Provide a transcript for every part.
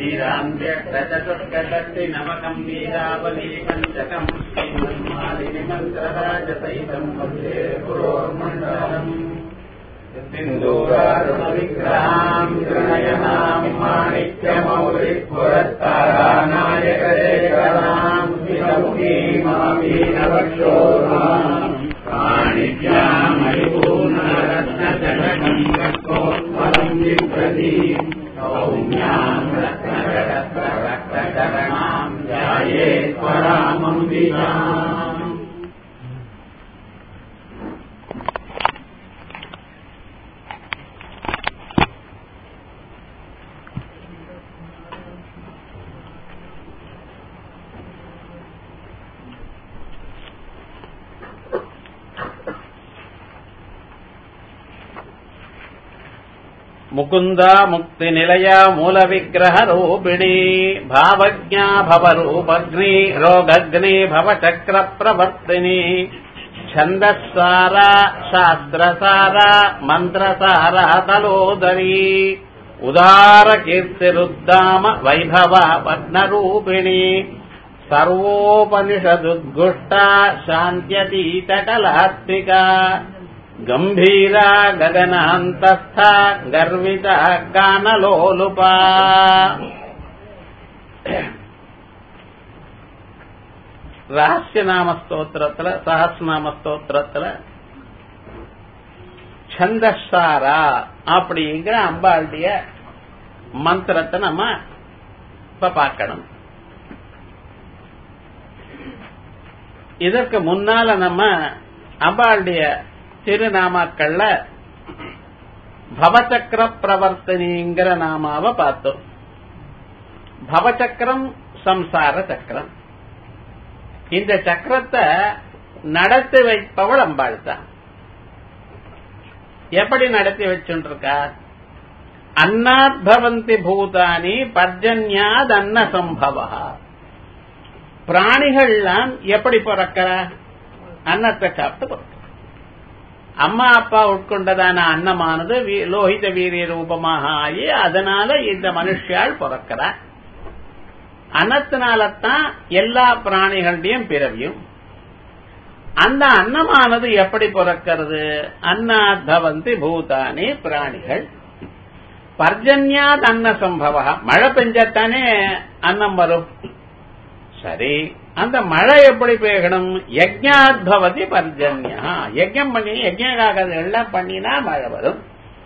वीरान्त्यष्टचतुष्कषष्टिनवकम् वीरावली पञ्चकम् श्रीमन्मालिनि मन्त्रराजसहितम् मध्ये पुरोर्मण्डलम् सिन्दूरारुणविग्रहाम् गृणयनाम् माणिक्यमौलिपुरस्तारानायकरेकराम् विदमुखीमामीनवक्षोराम् पाणिभ्यामरिपूर्णरत्नजनकम् रक्तोत्पलम् विप्रदीम् सौम्याम् रत्नजगत्ररक्तचरणाम् ध्यायेत्परामम्बिकाम् ಮುಕುಂದ ಮುಕ್ತಿ ನಿಲಯ ಮೂಲ ವಿಗ್ರಹ ರೂಪಿಣಿ ಭಾವಜ್ಞಾ ಭವರೂಪಗ್ನಿ ರೋಗಗ್ನಿ ಭವಚಕ್ರ ಪ್ರವರ್ತಿನಿ ಛಂದಸ್ಸಾರ ಶಾಸ್ತ್ರಸಾರ ಮಂತ್ರಸಾರ ತಲೋದರಿ ಉದಾರ ಕೀರ್ತಿರುದ್ದಾಮ ವೈಭವ ಪದ್ಮರೂಪಿಣಿ ಸರ್ವೋಪನಿಷದುದ್ಗುಷ್ಟ ಶಾಂತ್ಯತೀತಟಲಾತ್ಮಿಕಾ ಗಂಭೀರ ಗಗನಾಂತಸ್ಥ ಗರ್ವಿತ ಗಾನಲೋಲುಪ ரகசியநாம ஸ்தோத்திரத்துல சஹஸ்நாம ஸ்தோத்திரத்துல சந்தசாரா அப்படிங்கிற அம்பாளுடைய மந்திரத்தை நம்ம இப்ப பார்க்கணும் இதற்கு முன்னால நம்ம அம்பாளுடைய திருநாமாக்கள்ல பவச்சக்கர பிரவர்த்தனிங்கிற நாமாவை பார்த்தோம் பவச்சக்கரம் சம்சார சக்கரம் இந்த சக்கரத்தை நடத்தி வைப்பவள் அம்பாள் தான் எப்படி நடத்தி வச்சுருக்கா அன்னாத் பவந்தி பூதானி பர்ஜன்யாத் அன்ன சம்பவா பிராணிகள்லாம் எப்படி பிறக்கிற அன்னத்தை சாப்பிட்டு பிறக்க அம்மா அப்பா உட்கொண்டதான அன்னமானது லோகித வீரிய ரூபமாக ஆகி அதனால இந்த மனுஷியால் பிறக்கிறார் அன்னத்தினாலத்தான் எல்லா பிராணிகளுடையும் பிறவியும் அந்த அன்னமானது எப்படி பிறக்கிறது அன்னாத்தவந்தி பூதானி பிராணிகள் பர்ஜன்யாத் அன்ன சம்பவ மழை பெஞ்சத்தானே அன்னம் வரும் சரி அந்த மழை எப்படி பெய்யணும் யஜ்ஞாத் பவதி பர்ஜன்யா யஜ்யம் பண்ணி யஜ்யகாக எல்லாம் பண்ணினா மழை வரும்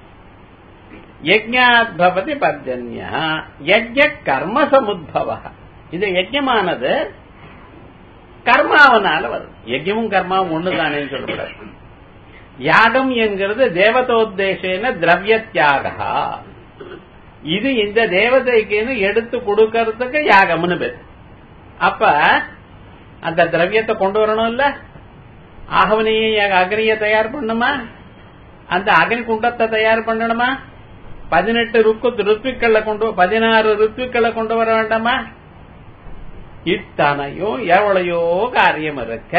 யஜ்ஞாத் பவதி பர்ஜன்யா யஜ்ய கர்ம சமுத்பவ இது யஜ்யமானது கர்மாவனால வரும் யஜ்யமும் கர்மாவும் ஒண்ணுதானேன்னு சொல்லக்கூடாது யாகம் என்கிறது தேவதோத்தேசேன திரவிய தியாகா இது இந்த தேவதைக்குன்னு எடுத்து கொடுக்கறதுக்கு யாகம்னு பேர் அப்ப அந்த திரவியத்தை கொண்டு வரணும் இல்ல ஆகவனையை அக்னிய தயார் பண்ணுமா அந்த அக்னி குண்டத்தை தயார் பண்ணணுமா பதினெட்டு ருக்கு ருத்விக்களை கொண்டு பதினாறு ருத்விக்களை கொண்டு வர வேண்டாமா இத்தனையும் எவ்வளையோ காரியம் இருக்க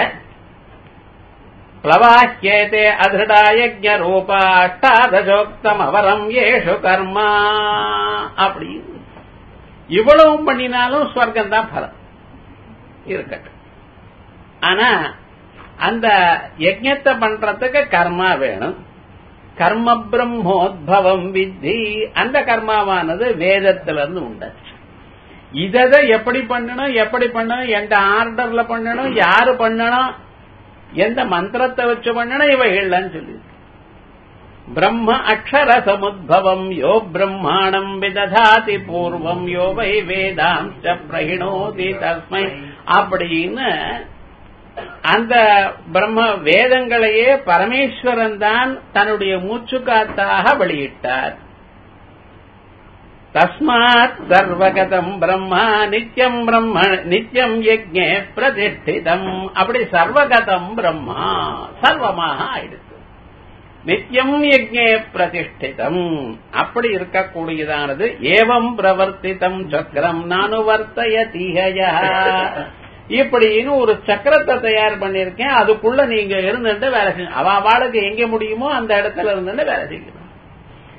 பிளவாக்கியதே அதிருடா யஜ்ய ரூப அஷ்டாதசோக்தம் அவரம் ஏஷு கர்மா அப்படி இவ்வளவும் பண்ணினாலும் ஸ்வர்க்கம் தான் பலம் இருக்கட்டும் ஆனா அந்த யஜ்யத்தை பண்றதுக்கு கர்மா வேணும் கர்ம பிரம்மோத்பவம் வித்தி அந்த கர்மாவானது வேதத்திலிருந்து உண்டு இதை எப்படி பண்ணணும் எப்படி பண்ணணும் எந்த ஆர்டர்ல பண்ணணும் யாரு பண்ணணும் எந்த மந்திரத்தை வச்சு பண்ணணும் இவைகள்லாம் சொல்லி பிரம்ம அக்ஷர சமுத்பவம் யோ பிரம்மாணம் விததாதி பூர்வம் யோ வை வேதாம் பிரகிணோதி தஸ்மை அப்படின்னு அந்த பிரம்ம வேதங்களையே பரமேஸ்வரன் தான் தன்னுடைய மூச்சுக்காத்தாக வெளியிட்டார் தஸ்மாத் சர்வகதம் பிரம்மா நித்தியம் பிரம்ம நித்தியம் யஜ்ஞே பிரதிஷ்டிதம் அப்படி சர்வகதம் பிரம்மா சர்வமாக ஆயிடுச்சு நித்தியம் யஜ்ஞே பிரதிஷ்டிதம் அப்படி இருக்கக்கூடியதானது ஏவம் பிரவர்த்திதம் சக்கரம் நானுவர்த்தய தீகையா இப்படின்னு ஒரு சக்கரத்தை தயார் பண்ணிருக்கேன் அதுக்குள்ள நீங்க இருந்துட்டு வேலை செய்யணும் அவ அவளுக்கு எங்க முடியுமோ அந்த இடத்துல இருந்துட்டு வேலை செய்யணும்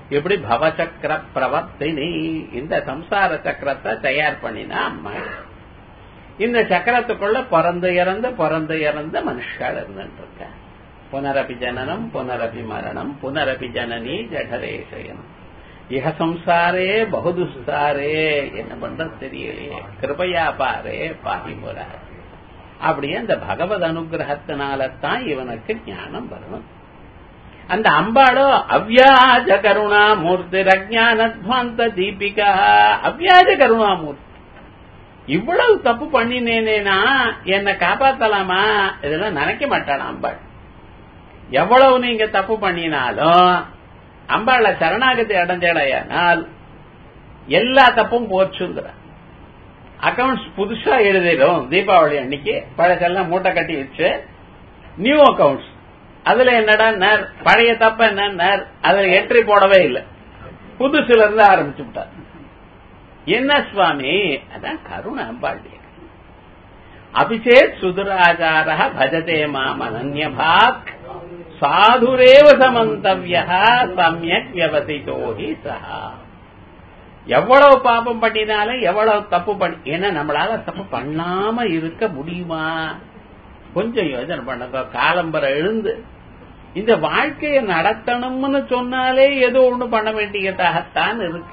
இப்படி பவசக்கர பிரவர்த்தினி இந்த சம்சார சக்கரத்தை தயார் பண்ணினா அம்மா இந்த சக்கரத்துக்குள்ள பிறந்து இறந்து பிறந்து இறந்த மனுஷால் இருந்துட்டு இருக்க புனரபி ஜனனம் புனரபி மரணம் புனரபி ஜனனி ஜடரேஷயம் இஹ சம்சாரே பகுதுஸ்தாரே என்ன பண்றது தெரியலையே கிருபையா பாரே பாகி போறார் அப்படியே அந்த பகவத் அனுகிரகத்தினால தான் இவனுக்கு ஞானம் வரணும் அந்த அம்பாளோ அவ்யாஜ கருணா மூர்த்தி அஜானத்வாந்த தீபிகா அவ்யாஜ கருணா மூர்த்தி இவ்வளவு தப்பு பண்ணினேனேனா என்னை காப்பாத்தலாமா இதெல்லாம் நினைக்க மாட்டான் அம்பாள் எவ்வளவு நீங்க தப்பு பண்ணினாலும் அம்பாள சரணாகதி அடைஞ்சடையானால் எல்லா தப்பும் போச்சுங்கிற அக்கவுண்ட்ஸ் புதுசா எழுதிடும் தீபாவளி அன்னைக்கு பழசெல்லாம் மூட்டை கட்டி வச்சு நியூ அக்கவுண்ட்ஸ் அதுல என்னடா நேர் பழைய தப்ப என்ன நேர் அதுல என்ட்ரி போடவே இல்லை புதுசுல இருந்து ஆரம்பிச்சு விட்டார் என்ன சுவாமி அதான் கருண அம்பாள் அபிஷேக் சுதுராச்சார பஜதே மாம் அனன்யபாக் சாதுரேவ சமந்தவிய சமயக் வியவசித்தோ ஹி சஹா எவ்வளவு பாப்பம் பண்ணினாலும் எவ்வளவு தப்பு பண்ணி ஏன்னா நம்மளால தப்பு பண்ணாம இருக்க முடியுமா கொஞ்சம் யோசனை பண்ணுங்க காலம்பரை எழுந்து இந்த வாழ்க்கையை நடத்தணும்னு சொன்னாலே ஏதோ ஒண்ணு பண்ண வேண்டியதாகத்தான் இருக்க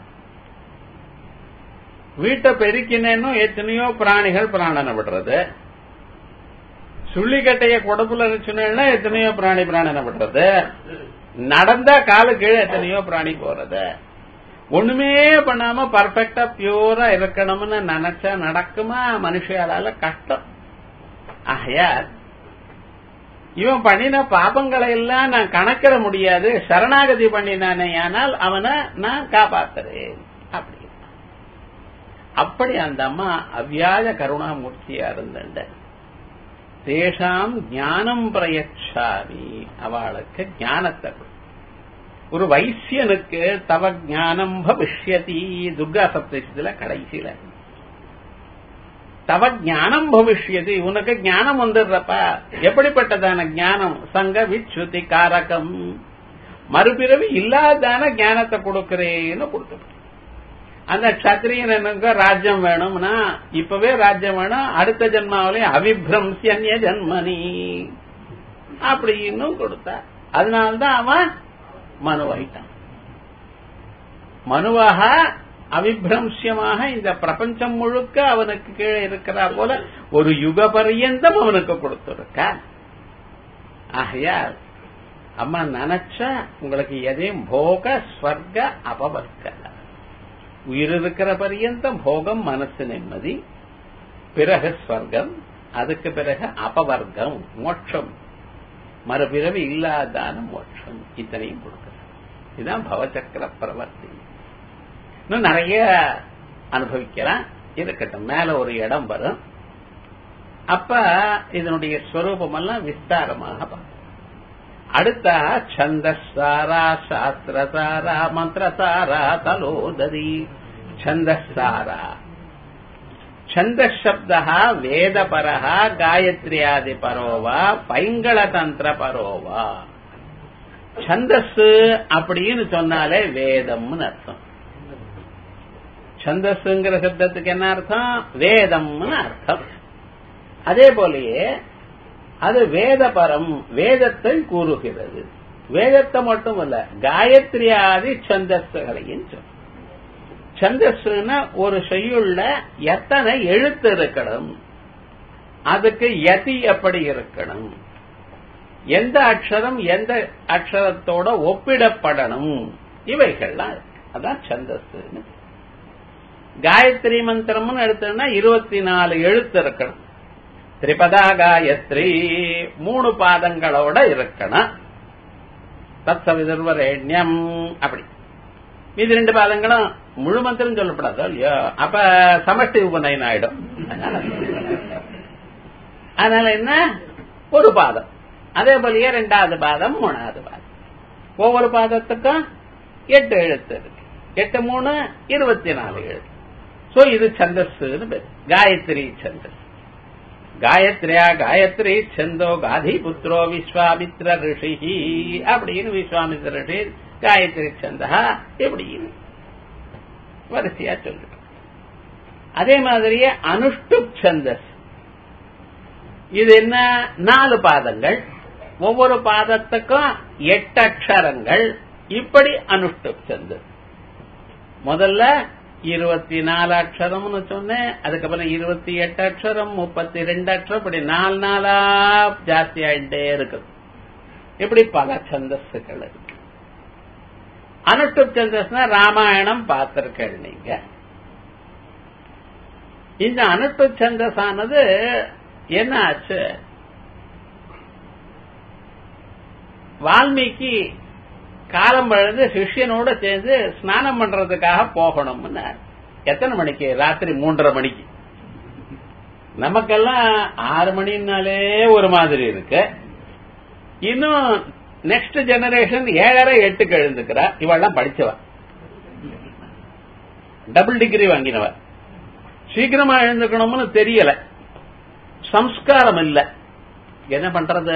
வீட்டை பெருக்கினேன்னு எத்தனையோ பிராணிகள் பிராணனை விடுறது சுள்ளிக்கட்டைய குடப்புல சொன்னா எத்தனையோ பிராணி பிராணனை விடுறது நடந்தா காலு கீழே எத்தனையோ பிராணி போறது ஒண்ணுமே பண்ணாம பர்ஃபெக்டா பியூரா இருக்கணும்னு நினைச்சா நடக்குமா மனுஷாலால கஷ்டம் ஆகையால் இவன் பண்ணின பாபங்களை எல்லாம் நான் கணக்கிட முடியாது சரணாகதி பண்ணினானே ஆனால் அவனை நான் காப்பாத்துறேன் அப்படி அப்படி அந்த அம்மா அவ்வியாஜ கருணாமூர்த்தியா இருந்த தேஷாம் ஞானம் பிரயச்சாமி அவளுக்கு ஞானத்தை ஒரு வைசியனுக்கு தவ ஞானம் பவிஷ்யதி துர்கா சப்தத்துல கடைசியில தவ ஞானம் பவிஷ்யதி உனக்கு ஞானம் வந்துடுறப்பா எப்படிப்பட்டதான ஞானம் சங்க விச்சுதி காரகம் மறுபிறவி இல்லாதான ஞானத்தை கொடுக்கிறேன்னு கொடுத்து அந்த கத்திரியனுக்கு ராஜ்யம் வேணும்னா இப்பவே ராஜ்யம் வேணும் அடுத்த ஜென்மாவிலே அவிபிரம்சியன்ய ஜன்மனி அப்படின்னு கொடுத்தா அதனால்தான் அவன் மனுவாயிட்டான் மனுவாக அவிபிரம்சியமாக இந்த பிரபஞ்சம் முழுக்க அவனுக்கு கீழே இருக்கிறா போல ஒரு யுக பரியந்தம் அவனுக்கு கொடுத்திருக்க ஆகையால் அம்மா நினைச்சா உங்களுக்கு எதையும் போக ஸ்வர்க அபவர்க்க உயிர் இருக்கிற பரியந்தம் போகம் மனசு நிம்மதி பிறகு ஸ்வர்க்கம் அதுக்கு பிறகு அபவர்க்கம் மோட்சம் மறுபிறவி இல்லாதான மோட்சம் இத்தனையும் கொடுக்கிறார் இதுதான் பவச்சக்கர பிரவர்த்தி இன்னும் நிறைய அனுபவிக்கலாம் இருக்கட்டும் மேல ஒரு இடம் வரும் அப்ப இதனுடைய ஸ்வரூபம் எல்லாம் விஸ்தாரமாக பார்ப்போம் அடுத்த சந்தசாரா சாஸ்திரசாரா மந்திரசாரா தலோதரி சந்தசாரா சந்தசப்தா வேதபரா காயத்ரியாதி பரோவா பைங்களதந்திர பரோவா சந்தஸ் அப்படின்னு சொன்னாலே வேதம்னு அர்த்தம் சந்தஸ்ங்கிற சப்தத்துக்கு என்ன அர்த்தம் வேதம்னு அர்த்தம் அதே போலயே அது வேதபரம் வேதத்தை கூறுகிறது வேதத்தை மட்டும் இல்ல காயத்ரியாதி சந்தஸ்களையும் சொல்லும் சந்தஸ்னா ஒரு செய்யுள்ள எத்தனை எழுத்து இருக்கணும் அதுக்கு யதி எப்படி இருக்கணும் எந்த அக்ஷரம் எந்த அக்ஷரத்தோட ஒப்பிடப்படணும் இவைகள்லாம் அதான் சந்தஸ்ன்னு காயத்ரி மந்திரம்னு எடுத்தோம்னா இருபத்தி நாலு எழுத்து இருக்கணும் திரிபதா காயத்ரி மூணு பாதங்களோட இருக்கணும் தத் சவிதர்வரேண்யம் அப்படி மீதி ரெண்டு பாதங்களும் முழு மந்திரம் சொல்லப்படாதோ இல்லையோ அப்ப சமஷ்டி உபநயனம் ஆயிடும் அதனால என்ன ஒரு பாதம் அதே போலயே ரெண்டாவது பாதம் மூணாவது பாதம் ஒவ்வொரு பாதத்துக்கும் எட்டு எழுத்து இருக்கு எட்டு மூணு இருபத்தி நாலு எழுத்து சோ இது சந்தஸ்ன்னு பேர் காயத்ரி சந்தஸ் காயத்ரியா காயத்ரி சந்தோ காதி புத்திரோ விஸ்வாமித்ர ரிஷி அப்படின்னு விஸ்வாமித்ர ரிஷி காயத்ரி சந்தா இப்படின்னு வரிசையா சொல்லிட்டு அதே மாதிரியே அனுஷ்டுப் சந்தஸ் இது என்ன நாலு பாதங்கள் ஒவ்வொரு பாதத்துக்கும் எட்டு அக்ஷரங்கள் இப்படி அனுஷ்டுப் சந்தஸ் முதல்ல இருபத்தி நாலு அக்ஷரம்னு சொன்னேன் அதுக்கப்புறம் இருபத்தி எட்டு அக்ஷரம் முப்பத்தி ரெண்டு அக்ஷரம் இப்படி நாலு நாளா ஜாஸ்தி ஆயிட்டே இருக்குது இப்படி பல சந்தஸ்கள் இருக்கு அனுஷ்டுப் சந்தஸ்னா ராமாயணம் பார்த்திருக்கள் நீங்க இந்த அனுஷ்டு சந்தஸானது என்ன ஆச்சு வால்மீகி காலம் பழுது சிஷ்யனோட சேர்ந்து ஸ்நானம் பண்றதுக்காக போகணும்னு எத்தனை மணிக்கு ராத்திரி மூன்றரை மணிக்கு நமக்கெல்லாம் ஆறு மணினாலே ஒரு மாதிரி இருக்கு இன்னும் நெக்ஸ்ட் ஜெனரேஷன் ஏழரை எட்டுக்கு எழுந்துக்கிறா இவெல்லாம் படிச்சவ டபுள் டிகிரி வாங்கினவ சீக்கிரமா எழுந்துக்கணும்னு தெரியல சம்ஸ்காரம் இல்ல என்ன பண்றது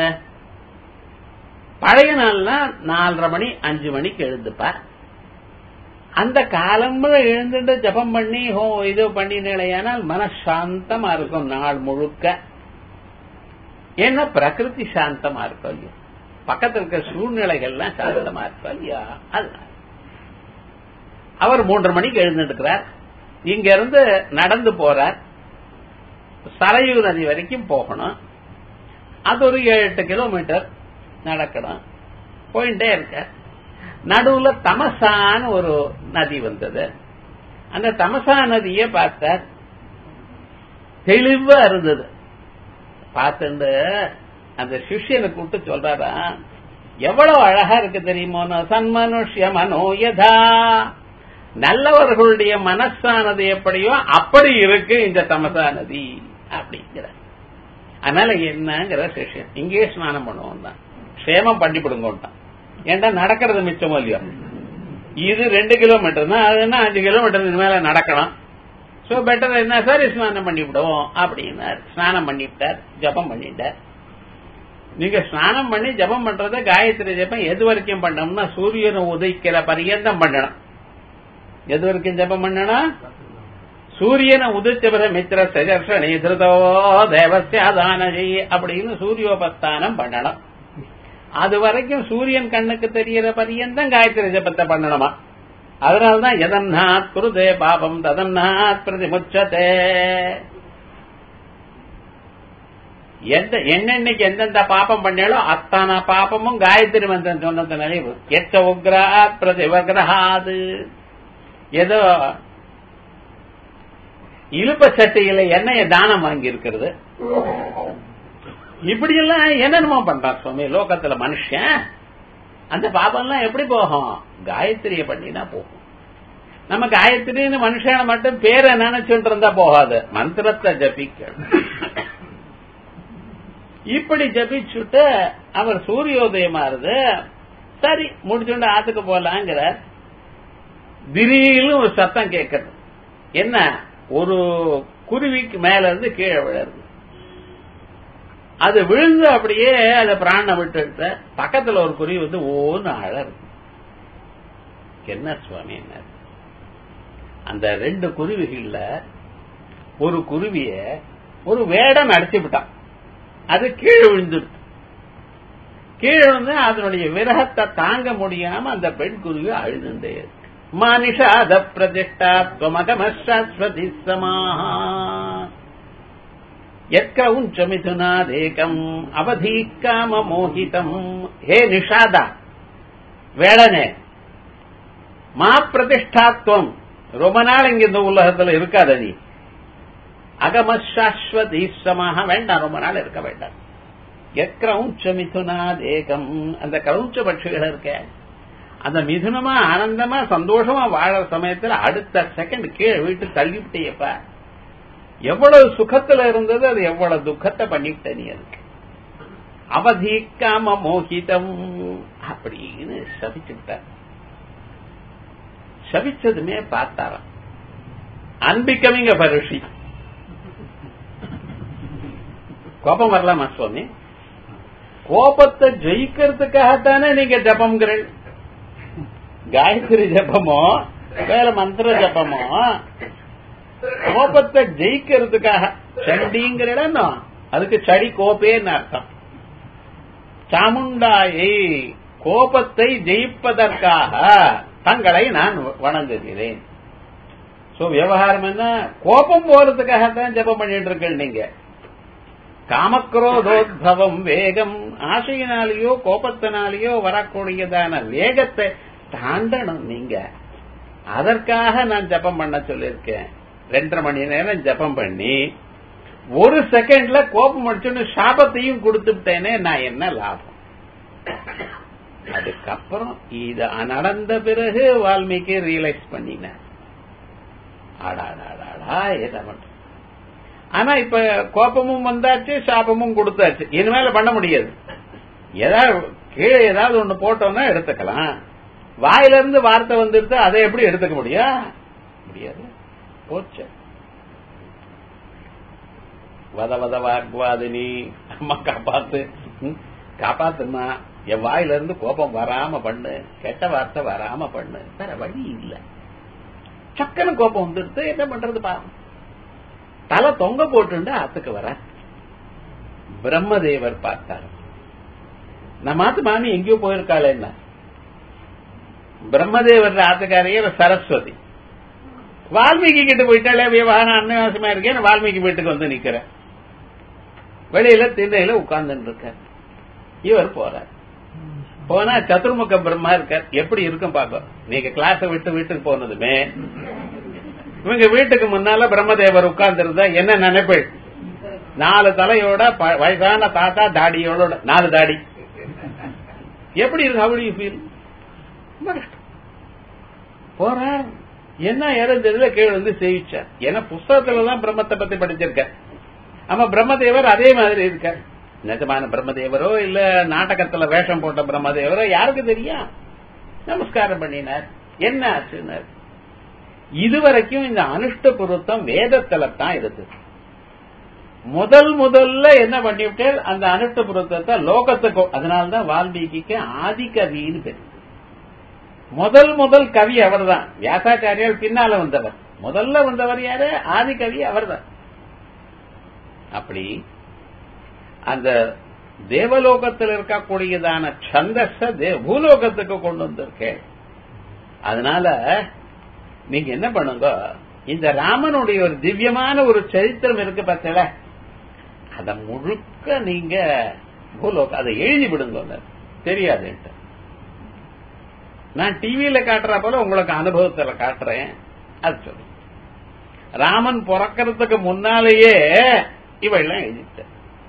பழைய நாள்னா நாலரை மணி அஞ்சு மணிக்கு எழுந்துப்பா அந்த காலம்புல எழுந்துட்டு ஜபம் பண்ணி ஹோ இது பண்ணினேனால் மனசாந்தமா இருக்கும் நாள் முழுக்க ஏன்னா பிரகிருதி சாந்தமா இருக்கும் இல்லையா பக்கத்தில் இருக்க சூழ்நிலைகள்லாம் சாந்தமா இருக்கும் இல்லையா அதனால அவர் மூன்று மணிக்கு எழுந்துட்டுக்கிறார் இங்க இருந்து நடந்து போறார் சரையூ நதி வரைக்கும் போகணும் அது ஒரு ஏழு எட்டு கிலோமீட்டர் நடக்கணும் போயிட்டே இருக்க நடுவுல தமசான்னு ஒரு நதி வந்தது அந்த தமசா நதியை பார்த்தார் தெளிவா இருந்தது பார்த்துட்டு அந்த சிஷ்யனை கூப்பிட்டு சொல்றாரா எவ்வளவு அழகா இருக்கு தெரியுமோ சன்மனுஷ்ய மனோயதா நல்லவர்களுடைய மனசானது எப்படியோ அப்படி இருக்கு இந்த தமசா நதி அப்படிங்கிற அதனால என்னங்கிற சிஷ்யன் இங்கேயே ஸ்நானம் பண்ணுவோம் தான் க்ஷேமம் பண்ணி விடுங்கோட்டான் ஏன்டா நடக்கிறது மிச்சமோ இல்லையோ இது ரெண்டு கிலோமீட்டர் தான் அதுன்னா அஞ்சு கிலோமீட்டர் மேல நடக்கணும் சோ பெட்டர் என்ன சரி ஸ்நானம் பண்ணி விடுவோம் அப்படின்னார் ஸ்நானம் பண்ணிவிட்டார் ஜபம் பண்ணிட்டார் நீங்க ஸ்நானம் பண்ணி ஜபம் பண்றத காயத்ரி ஜபம் எது வரைக்கும் பண்ணோம்னா சூரியனை உதைக்கிற பரியந்தம் பண்ணணும் எது வரைக்கும் ஜபம் பண்ணணும் சூரியனை உதிச்ச பிற மித்திர சஜர்ஷணி திருதோ தேவசியாதானஜி அப்படின்னு சூரியோபஸ்தானம் பண்ணணும் அது வரைக்கும் சூரியன் கண்ணுக்கு தெரியற பரியந்தம் காயத்ரி ஜபத்தை பண்ணணுமா அதனால்தான் எதன்னாத் குருதே பாபம் ததன்னாத் பிரதிமுச்சதே எந்த என்னென்னைக்கு எந்தெந்த பாப்பம் பண்ணாலோ அத்தனை பாப்பமும் காயத்ரி மந்திரம் சொன்னது நினைவு எச்ச உக்ராத் பிரதிவகிரகாது ஏதோ இழுப்ப சட்டையில எண்ணெய தானம் வாங்கி இருக்கிறது இப்படி எல்லாம் என்னென்னமோ பண்றான் சுவாமி லோகத்துல மனுஷன் அந்த பாபம்லாம் எப்படி போகும் காயத்ரிய பண்ணினா போகும் நம்ம காயத்ரின்னு மனுஷனை மட்டும் பேரை நினைச்சுட்டு இருந்தா போகாது மந்திரத்தை ஜபிக்கணும் இப்படி ஜபிச்சுட்டு அவர் சூரியோதயமாறுது சரி முடிச்சுட்டு ஆத்துக்கு போலாங்கிற திடீர்னு ஒரு சத்தம் கேட்கறது என்ன ஒரு குருவிக்கு மேல இருந்து கீழே விழுறது அது விழுந்து அப்படியே அதை பிராண விட்டு பக்கத்துல ஒரு குருவி வந்து ஓன்னு அழறு என்ன சுவாமி என்ன அந்த ரெண்டு குருவிகள்ல ஒரு குருவிய ஒரு வேடம் அடிச்சு விட்டான் அது கீழே விழுந்துடுது கீழே விழுந்து அதனுடைய விரகத்தை தாங்க முடியாம அந்த பெண் குருவி அழுதுண்டே இருக்கு மானிஷாத பிரதிஷ்டாத்வமகமஸ்வதி சமாஹா எத்கவுஞ்சமிதுனாதேகம் அவதீக்காம மோகிதம் ஹே நிஷாதா வேடனே மா பிரதிஷ்டாத்வம் ரொம்ப நாள் இங்க இந்த உலகத்துல இருக்காத நீ அகமசாஸ்வதி சமாக வேண்டாம் ரொம்ப நாள் இருக்க வேண்டாம் எக்ரௌஞ்ச மிதுனாதேகம் அந்த கிரௌஞ்ச பட்சிகள் இருக்க அந்த மிதுனமா ஆனந்தமா சந்தோஷமா வாழற சமயத்துல அடுத்த செகண்ட் கீழே வீட்டு தள்ளிவிட்டேப்பா எவ்வளவு சுகத்துல இருந்தது அது எவ்வளவு துக்கத்தை பண்ணிவிட்ட நீ அதுக்கு அவதீக்காம மோகிதம் அப்படின்னு சபிச்சுட்டார் சபிச்சதுமே பார்த்தாராம் அன்பிக்கமிங்க பருஷி கோபம் வரலாமா சுவாமி கோபத்தை ஜெயிக்கிறதுக்காகத்தானே நீங்க ஜபம்கிறீள் காயத்ரி ஜபமோ வேற மந்திர ஜபமோ கோபத்தை ஜெயிக்கிறதுக்காக சண்டிங்கிற இடம் அதுக்கு சடி கோபேன்னு அர்த்தம் சாமுண்டாயை கோபத்தை ஜெயிப்பதற்காக தங்களை நான் வணங்குகிறேன் சோ விவகாரம் என்ன கோபம் போறதுக்காகத்தான் ஜபம் பண்ணிட்டு இருக்கேன் நீங்க காமக்ரோதோத்பவம் வேகம் ஆசையினாலேயோ கோபத்தினாலேயோ வரக்கூடியதான வேகத்தை தாண்டணும் நீங்க அதற்காக நான் ஜபம் பண்ண சொல்லியிருக்கேன் ரெண்டரை மணி நேரம் ஜபம் பண்ணி ஒரு செகண்ட்ல கோபம் அடிச்சுன்னு சாபத்தையும் கொடுத்துட்டேனே நான் என்ன லாபம் அதுக்கப்புறம் இது நடந்த பிறகு வால்மீகி ரியலைஸ் பண்ணினேன் ஆடாடாடாடா என்ன பண்ற ஆனா இப்ப கோபமும் வந்தாச்சு சாபமும் கொடுத்தாச்சு இனிமேல பண்ண முடியாது ஏதாவது கீழே ஏதாவது ஒண்ணு போட்டோம்னா எடுத்துக்கலாம் வாயில இருந்து வார்த்தை வந்துருது அதை எப்படி எடுத்துக்க முடியும் முடியாது போச்சு வத வத வாக்வாதினி அம்மா காப்பாத்து ம், காப்பாத்துமா என் வாயில இருந்து கோபம் வராம பண்ணு கெட்ட வார்த்தை வராம பண்ணு வேற வழி இல்ல சக்கன கோபம் வந்துடுது என்ன பண்றது பாவம் தலை தொங்க போட்டுண்டு ஆத்துக்கு வர பிரம்மதேவர் பார்த்தார் நம்மாத்து மாமி எங்கேயோ போயிருக்காள் என்ன பிரம்மதேவர் ஆத்துக்காரையே சரஸ்வதி வால்மீகி கிட்ட போயிட்டாலே விவகாரம் அன்னவாசமா இருக்கேன் வால்மீகி வீட்டுக்கு வந்து நிக்கிறேன் வெளியில திண்ணையில உட்கார்ந்துட்டு இருக்க இவர் போறார் போனா சதுர்முக பிரம்மா இருக்கார் எப்படி இருக்கும் பாக்க நீங்க கிளாஸ விட்டு வீட்டுக்கு போனதுமே இவங்க வீட்டுக்கு முன்னால பிரம்மதேவர் உட்கார்ந்து இருந்தா என்ன நினைப்பு நாலு தலையோட ப- வயசான தாத்தா தாடியோட நாலு தாடி எப்படி இருக்கு how do you feel ரொம்ப கஷ்டம் போறார் என்ன இறந்ததுல கீழே வந்து சேவிச்சார் ஏன்னா புஸ்தகத்துல தான் பிரம்மத்தை பத்தி படிச்சிருக்க ஆமா பிரம்மதேவர் அதே மாதிரி இருக்கார் நிஜமான பிரம்மதேவரோ இல்ல நாடகத்துல வேஷம் போட்ட பிரம்மதேவரோ யாருக்கு தெரியும் நமஸ்காரம் பண்ணினார் என்ன ஆச்சுன்னார் இதுவரைக்கும் இந்த அனுஷ்ட பொருத்தம் வேதத்துல தான் இருந்தது முதல் முதல்ல என்ன பண்ணிவிட்டு அந்த அனுஷ்ட பொருத்தத்தை லோகத்துக்கு அதனால்தான் வால்மீகிக்கு ஆதிகவின்னு பேர் முதல் முதல் கவி அவர்தான் வியாசாச்சாரியால் பின்னால வந்தவர் முதல்ல வந்தவர் யாரு ஆதிகவி அவர்தான் அப்படி அந்த தேவலோகத்தில் இருக்கக்கூடியதான சந்தஸ தே- பூலோகத்துக்கு கொண்டு வந்திருக்கேன் அதனால நீங்க என்ன பண்ணுங்க இந்த ராமனுடைய ஒரு திவ்யமான ஒரு சரித்திரம் இருக்கு பார்த்தல அத முழுக்க நீங்க பூலோக அதை எழுதி விடுங்க தெரியாதுன்ட்டு நான் டிவியில காட்டுற போல உங்களுக்கு அனுபவத்துல காட்டுறேன் அது சொல்லு ராமன் பிறக்கிறதுக்கு முன்னாலேயே இவெல்லாம் எழுதிட்ட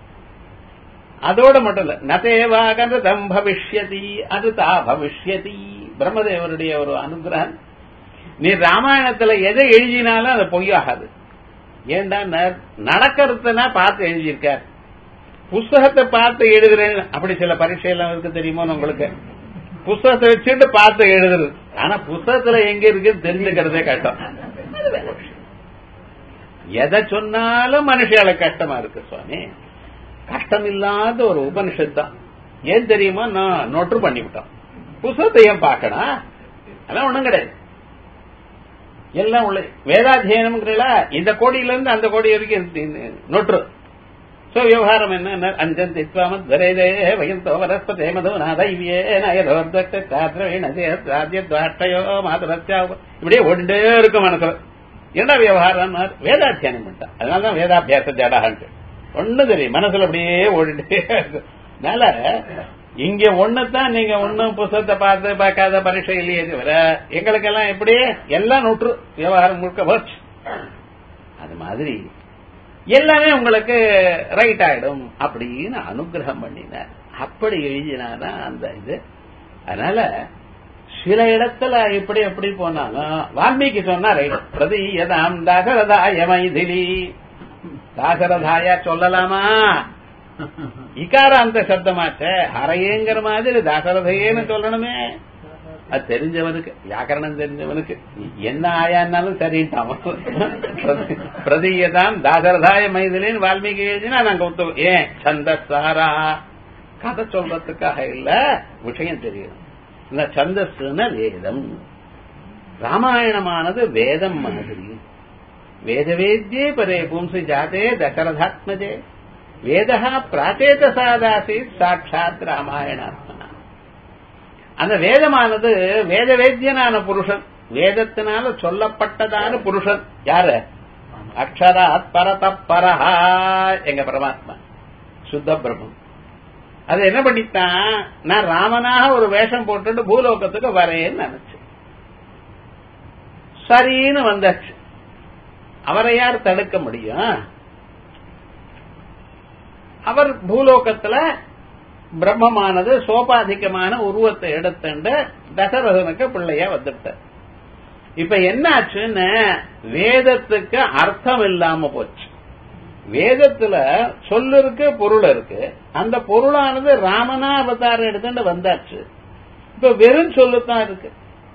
அதோட மட்டும் இல்ல நதேவாகதம் பவிஷ்யதி அது தா பவிஷ்யதி பிரம்மதேவருடைய ஒரு அனுகிரகம் நீ ராமாயணத்துல எதை எழுதினாலும் அது பொய்யாகாது ஏண்டா ந- நடக்கிறதுனா பார்த்து எழுதியிருக்கார் புஸ்தகத்தை பார்த்து எழுதுறேன் அப்படி சில பரீட்சை எல்லாம் இருக்கு தெரியுமோ உங்களுக்கு புஸ்தகத்தை வச்சுட்டு பார்த்து எழுதுறது ஆனா புஸ்தகத்துல எங்க இருக்குன்னு தெரிஞ்சுக்கிறதே கஷ்டம் அது வேற விஷயம். எதை சொன்னாலும் மனுஷால கஷ்டமா இருக்கு சுவாமி கஷ்டம் இல்லாத ஒரு உபனிஷத் தான் ஏன் தெரியுமா நான் நோட்டு பண்ணிவிட்டோம் புஸ்தகத்தை ஏன் பார்க்கணும் அதெல்லாம் ஒண்ணும் கிடையாது எல்லாம் உள்ள வேதாத்தியனம்ங்கிறா இந்த கோடியில இருந்து அந்த கோடி வரைக்கும் இருக்கு. நொற்று சோ விவகாரம் என்ன அஞ்சன் தித்வாமத் வரேதே வயந்தோ வரஸ்பதே மதோ நாதைவியே நயதோர்தோ மாதரத்யா இப்படியே ஓடிண்டே இருக்கும் மனசுல என்ன விவகாரம் வேதாத்தியானம் பண்ணிட்டான் அதனாலதான் வேதாபியாச ஜடான்ட்டு ஒண்ணு தெரியும் மனசுல அப்படியே ஓடிட்டே இருக்கும் அதனால இங்க ஒண்ணுதான் நீங்க ஒண்ணும் புத்தகத்தை பார்த்து பார்க்காத பரீட்சை இல்லையே தவிர எங்களுக்கெல்லாம் எப்படி எல்லாம் நூற்று விவகாரம் முழுக்க போச்சு அது மாதிரி எல்லாமே உங்களுக்கு ரைட் ஆயிடும் அப்படின்னு அனுகிரகம் பண்ணினார் அப்படி எழுதினாதான் அந்த இது அதனால சில இடத்துல இப்படி எப்படி போனாலும் வால்மீகி சொன்னா ரைட் பிரதீயதாம் தாசரதாய மைதிலி தாசரதாயா சொல்லலாமா இகாராந்த சப்தமாச்ச ஹரையேங்கிற மாதிரி தாசரதையேன்னு சொல்லணுமே அது தெரிஞ்சவனுக்கு வியாக்கரணம் தெரிஞ்சவனுக்கு என்ன ஆயான்னாலும் சரின்ட்டான் பிரதீயதாம் தாசரதாய மைதிலின்னு வால்மீகி எழுதினா நாங்க ஒத்து ஏன் சந்தசாரா கதை சொல்றதுக்காக இல்ல விஷயம் தெரியும் இந்த சந்தஸ்னா வேதம் ராமாயணமானது வேதம் மாதிரி வேதவேத்யே பரே பும்சி ஜாதே தசரதாத்மஜே வேதா பிராச்சேதசாதாசீத் சாட்சாத் ராமாயணாத்மனா அந்த வேதமானது வேதவேத்யனான புருஷன் வேதத்தினால சொல்லப்பட்டதான புருஷன் யாரு அக்ஷராத் பரத பரஹா எங்க பரமாத்மா சுத்த பிரம்மம் அது என்ன பண்ணித்தான் நான் ராமனாக ஒரு வேஷம் போட்டுட்டு பூலோகத்துக்கு வரேன்னு நினைச்சேன் சரின்னு வந்தாச்சு அவரை யார் தடுக்க முடியும் அவர் பூலோகத்துல பிரம்மமானது சோபாதிகமான உருவத்தை எடுத்துண்டு தசரதனுக்கு பிள்ளையா வந்துட்டார் இப்ப என்ன ஆச்சுன்னு வேதத்துக்கு அர்த்தம் இல்லாம போச்சு வேதத்துல சொல்லு இருக்கு பொருள் இருக்கு அந்த பொருளானது ராமனா அவதாரம் எடுத்துட்டு வந்தாச்சு இப்ப வெறும் சொல்லுத்தான் இருக்கு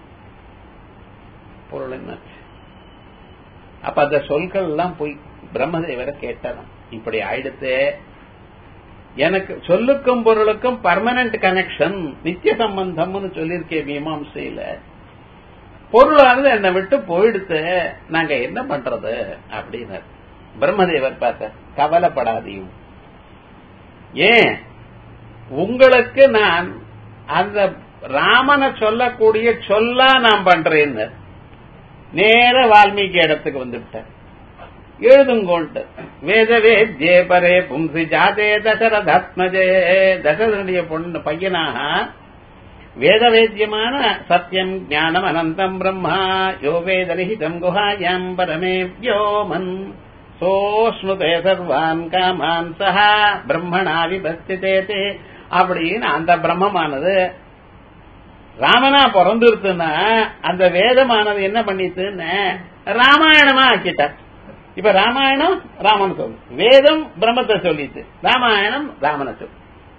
பொருள் என்னாச்சு அப்ப அந்த சொற்கள் எல்லாம் போய் பிரம்மதேவரை கேட்டாராம் இப்படி ஆயிடுத்து எனக்கு சொல்லுக்கும் பொருளுக்கும் பர்மனன்ட் கனெக்ஷன் நித்திய சம்பந்தம்னு சொல்லியிருக்கேன் மீமாம்சையில பொருளானது என்னை விட்டு போயிடுத்து நாங்க என்ன பண்றது அப்படின்னாரு பிரம்மதேவர் பார்த்த கவலைப்படாதையும் ஏன் உங்களுக்கு நான் அந்த ராமனை சொல்லக்கூடிய சொல்லா நான் பண்றேன்னு நேர வால்மீகி இடத்துக்கு வந்துவிட்டேன் எழுதுங்கோன்ட்டு வேதவே ஜே பரே பும்சி ஜாதே தசரதாத்மஜே தசரனுடைய பொண்ணு பையனாக வேதவேத்தியமான சத்தியம் ஞானம் அனந்தம் பிரம்மா யோ வேதலிஹிதம் குஹாயாம் பரமே வியோமன் சோஸ்னுதே சர்வான் காமான் சஹா பிரம்மணா விபஸ்திதே அப்படின்னு அந்த பிரம்மமானது ராமனா பிறந்திருத்துன்னா அந்த வேதமானது என்ன பண்ணிட்டுன்னு ராமாயணமா ஆக்கிட்டார் இப்ப ராமாயணம் ராமன் சொல்லு வேதம் பிரம்மத்தை சொல்லிட்டு ராமாயணம் ராமனை சொல்லு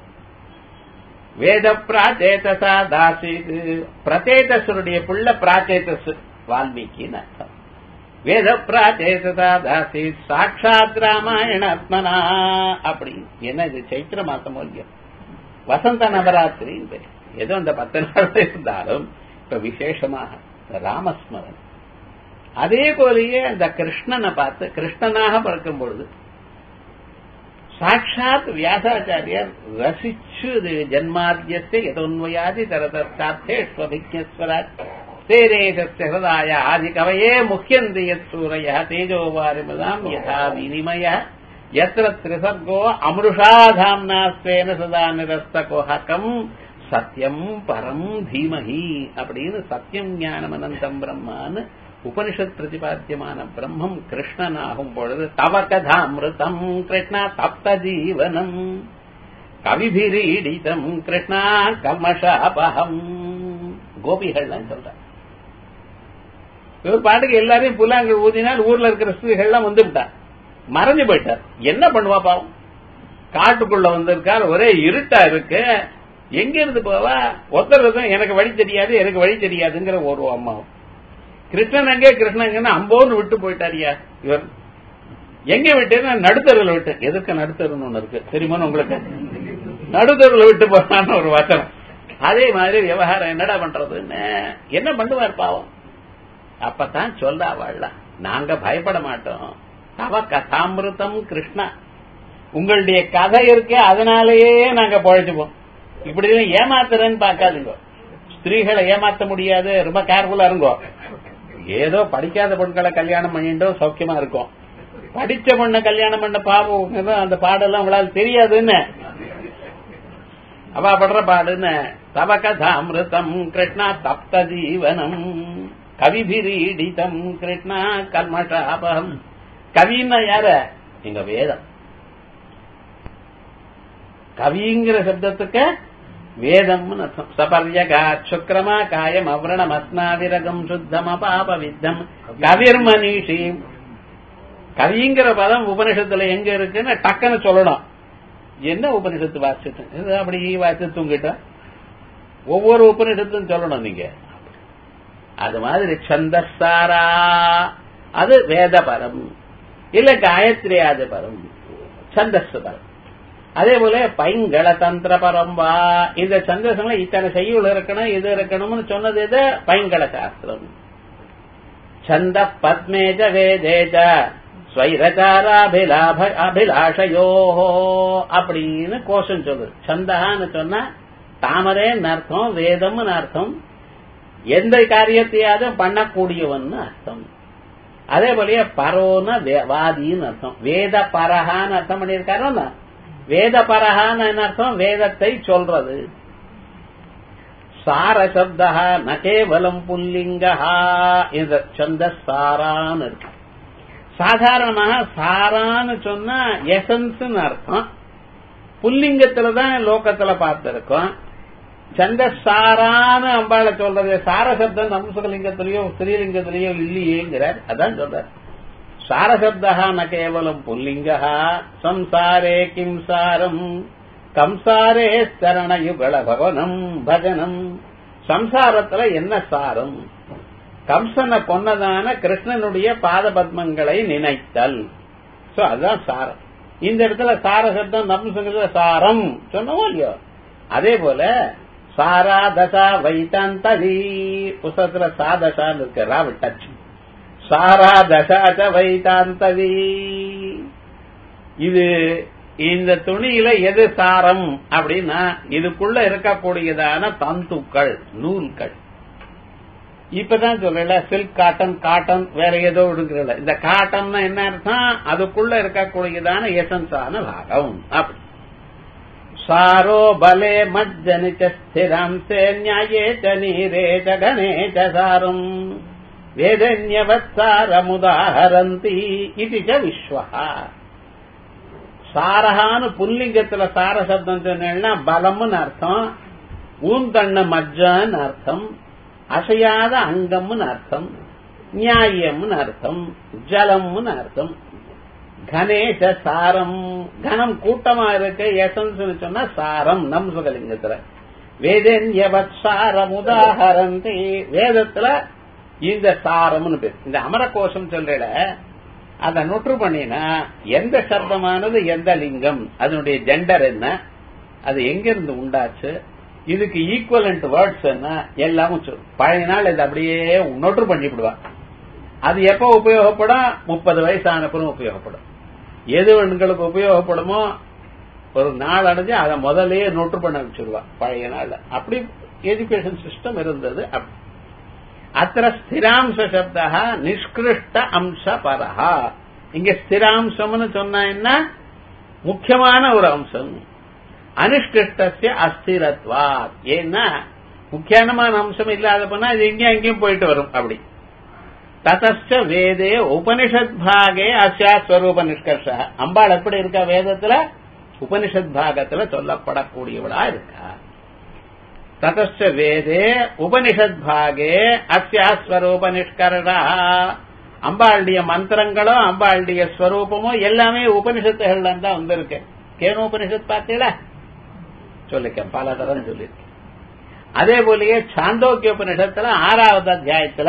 வேத பிராச்சேதசா தாசிது பிரச்சேதசருடைய புள்ள பிராச்சேதஸ் வால்மீகின்னு அர்த்தம் வேத பிராச்சேதசா தாசி சாட்சாத் ராமாயணாத்மனா அப்படி என்ன இது சைத்திர மாசம் இல்லையோ வசந்த நவராத்திரின்னு பேர் ஏதோ அந்த பத்து நாள் இருந்தாலும் இப்ப விசேஷமாக ராமஸ்மரன் அதே போலயே அந்த கிருஷ்ணனை பார்த்து கிருஷ்ணனாக பிறக்கும் பொழுது சாட்சாத் வியாசாச்சாரியர் ரசிச்சு இது ஜன்மாத்தியத்தை எதோன்வயாதி தரதார்த்தேஸ்வபிஜஸ்வராட் தேரேசஸ்ய ஹிருதாய ஆதி கவயே முக்கியந்தி யத் சூரய தேஜோவாரிமதாம் யதா வினிமய எத்திர திரிசர்கோ அமிருஷாதாம்னாஸ்வேன சதா நிரஸ்த கோஹகம் சத்தியம் பரம் தீமஹி அப்படின்னு சத்தியம் ஞானம் அனந்தம் பிரம்மான்னு உபனிஷத் பிரதிபாத்தியமான பிரம்மம் கிருஷ்ணனாகும் பொழுது தவ கதாமிருதம் கிருஷ்ணா தப்த ஜீவனம் கவிபிரீடிதம் கிருஷ்ணா கமஷாபகம் கோபிகள்லாம் சொல்ற இவர் பாட்டுக்கு எல்லாரையும் புல்லாங்கல் ஊதினால் ஊர்ல இருக்கிற ஸ்திரீகள்லாம் வந்து விட்டார் மறைஞ்சு போயிட்டார் என்ன பண்ணுவா பாவம் காட்டுக்குள்ள வந்திருக்கார் ஒரே இருட்டா இருக்கு எங்க இருந்து போவா ஒருத்தர் எனக்கு வழி தெரியாது எனக்கு வழி தெரியாதுங்கிற ஒரு அம்மாவும் கிருஷ்ணன் அங்கே கிருஷ்ணன் அம்போன்னு விட்டு போயிட்டாரியா இவர் எங்க விட்டேன்னா நடுத்தருவில் விட்டு எதுக்கு நடுத்தருன்னு ஒண்ணு இருக்கு தெரியுமா உங்களுக்கு நடுத்தருவில் விட்டு போறான்னு ஒரு வசனம் அதே மாதிரி விவகாரம் என்னடா பண்றதுன்னு என்ன பண்ணுவார் பாவம் அப்பதான் சொல்றா வாழ நாங்க பயப்பட மாட்டோம் தவ கதாமிருத்தம் கிருஷ்ணா உங்களுடைய கதை இருக்கே அதனாலேயே நாங்க பழைச்சுப்போம் இப்படி ஏமாத்துறேன்னு பார்க்காதுங்க ஸ்திரீகளை ஏமாத்த முடியாது ரொம்ப கேர்ஃபுல்லா இருங்கோ ஏதோ படிக்காத பொண்களை கல்யாணம் பண்ணிட்டோ சௌக்கியமா இருக்கும் படிச்ச பொண்ணை கல்யாணம் பண்ண பாவம் அந்த பாடெல்லாம் உங்களால் தெரியாதுன்னு அவ படுற பாடுன்னு தவ கதாமிருதம் கிருஷ்ணா தப்த ஜீவனம் கவிபிரீடிதம் கிருஷ்ணா கர்மஷாபம் கவின்னா யார எங்க வேதம் கவிங்கிற சப்தத்துக்கு வேதம்னு அர்த்தம் சபர்யகா சுக்கிரமா காயம் அவ்ரணம் அஸ்னாவிரகம் சுத்தம் அபாப வித்தம் கவிர்மனிஷி கவிங்கிற பதம் உபனிஷத்துல எங்க இருக்குன்னு டக்குன்னு சொல்லணும் என்ன உபனிஷத்து வாசிட்டு இது அப்படி வாசி தூங்கிட்ட ஒவ்வொரு உபனிஷத்தும் சொல்லணும் நீங்க அது மாதிரி சந்தஸ்தாரா அது வேத பரம் இல்ல காயத்ரியாது பரம் சந்தஸ் பரம் அதே போல பைங்கள தந்திர பரம்பா இந்த சந்தோஷங்கள இத்தனை செய்யுள் இருக்கணும் இது இருக்கணும்னு சொன்னது எது பைங்கள சாஸ்திரம் சந்த பத்மேஜ வேதேஜ ஸ்வைரச்சாராபிலாப அபிலாஷயோ அப்படின்னு கோஷம் சொல்லுது சந்தகான்னு சொன்னா தாமரேன்னு அர்த்தம் வேதம்னு அர்த்தம் எந்த காரியத்தையாவது பண்ணக்கூடியவன் அர்த்தம் அதே போலயே பரோன வாதின்னு அர்த்தம் வேத பரகான்னு அர்த்தம் பண்ணியிருக்காரு வேத பரகான்னு என்ன அர்த்தம் வேதத்தை சொல்றது சார சப்தா ந கேவலம் புல்லிங்கா இந்த சந்த சாரான்னு இருக்கு சாதாரணமாக சாரான்னு சொன்னா எசன்ஸ் அர்த்தம் புல்லிங்கத்துலதான் லோகத்துல பார்த்திருக்கோம் சந்தசாரான அம்பாளை சொல்றது சாரசப்தம் நம்சலிங்கத்திலயோ ஸ்ரீலிங்கத்திலயோ இல்லையேங்கிறார் அதான் சொல்றார் சாரசப்தா ந கேவலம் புல்லிங்கா சம்சாரே கிம் சாரம் கம்சாரே சரணயுகள பவனம் பஜனம் சம்சாரத்துல என்ன சாரம் கம்சனை கொன்னதான கிருஷ்ணனுடைய பாத பத்மங்களை நினைத்தல் சோ அதுதான் சாரம் இந்த இடத்துல சார சப்தம் நம்சங்கத்துல சாரம் சொன்னோம் இல்லையோ அதே போல சாரா தசா வைத்தாந்ததி புஸ்தகத்துல சாதசான்னு இருக்கு ராவ் டச் சாரா தசாச்ச வைத்தாந்ததி இது இந்த துணியில எது சாரம் அப்படின்னா இதுக்குள்ள இருக்கக்கூடியதான தந்துக்கள் நூல்கள் இப்பதான் சொல்லல சில்க் காட்டன் காட்டன் வேற ஏதோ இருக்கிறல இந்த காட்டன் என்ன அர்த்தம் அதுக்குள்ள இருக்கக்கூடியதான எசன்ஸான பாகம் அப்படி சாரோ பலே மஜ்ஜனி ஸ்திராம்சே நியாயே ச நீரே ச கணே ச சாரம் வேதன்யவத்சாரமுதாஹரந்தி இது ச விஸ்வஹா சாரஹான்னு புல்லிங்கத்துல சார சப்தம் சொன்னா பலம்னு அர்த்தம் ஊந்தண்ண மஜ்ஜன்னு அர்த்தம் அசையாத அங்கம்னு அர்த்தம் நியாயம்னு அர்த்தம் ஜலம்னு அர்த்தம் கணேச சாரம் கணம் கூட்டமா இருக்கு எசன்ஸ் சொன்னா சாரம் நம் சுகலிங்கத்துல வேதன்யவத் சாரம் உதாகரந்தி வேதத்துல இந்த சாரம்னு பேர் இந்த அமரகோஷம் சொல்ற அதை நொற்று பண்ணினா எந்த சப்தமானது எந்த லிங்கம் அதனுடைய ஜெண்டர் என்ன அது எங்கிருந்து உண்டாச்சு இதுக்கு ஈக்குவலண்ட் வேர்ட்ஸ் என்ன எல்லாமும் பழைய நாள் இது அப்படியே நொற்று பண்ணிவிடுவா அது எப்ப உபயோகப்படும் முப்பது வயசான பிறகு உபயோகப்படும் எது உங்களுக்கு உபயோகப்படுமோ ஒரு நாள் அடைஞ்சு அதை முதல்லயே நோட்டு பண்ண வச்சிருவா பழைய நாள் அப்படி எஜுகேஷன் சிஸ்டம் இருந்தது அப்படி அத்த ஸ்திராம்ச சப்தா நிஷ்கிருஷ்ட அம்ச பரஹா இங்க ஸ்திராம்சம்னு சொன்னா என்ன முக்கியமான ஒரு அம்சம் அனுஷ்கிருஷ்டசிய அஸ்திரத்வா ஏன்னா முக்கியமான அம்சம் இல்லாத போனா இது எங்கேயும் அங்கேயும் போயிட்டு வரும் அப்படி ததச்ச வேதே உபனிஷத் பாகே அஸ்யா ஸ்வரூப நிஷ்கர்ஷ அம்பாள் எப்படி இருக்கா வேதத்துல உபனிஷத் பாகத்துல சொல்லப்படக்கூடியவளா இருக்கா ததச்ச வேதே உபனிஷத் பாகே அஸ்யா ஸ்வரூப நிஷ்கர்ஷா அம்பாளுடைய மந்திரங்களும் அம்பாளுடைய ஸ்வரூபமும் எல்லாமே உபனிஷத்துகள்ல தான் வந்திருக்கு கேனு உபனிஷத் பார்த்தீங்களா சொல்லிருக்கேன் பல தரம் சொல்லியிருக்கேன் அதே போலயே சாந்தோக்கிய உபனிஷத்துல ஆறாவது அத்தியாயத்துல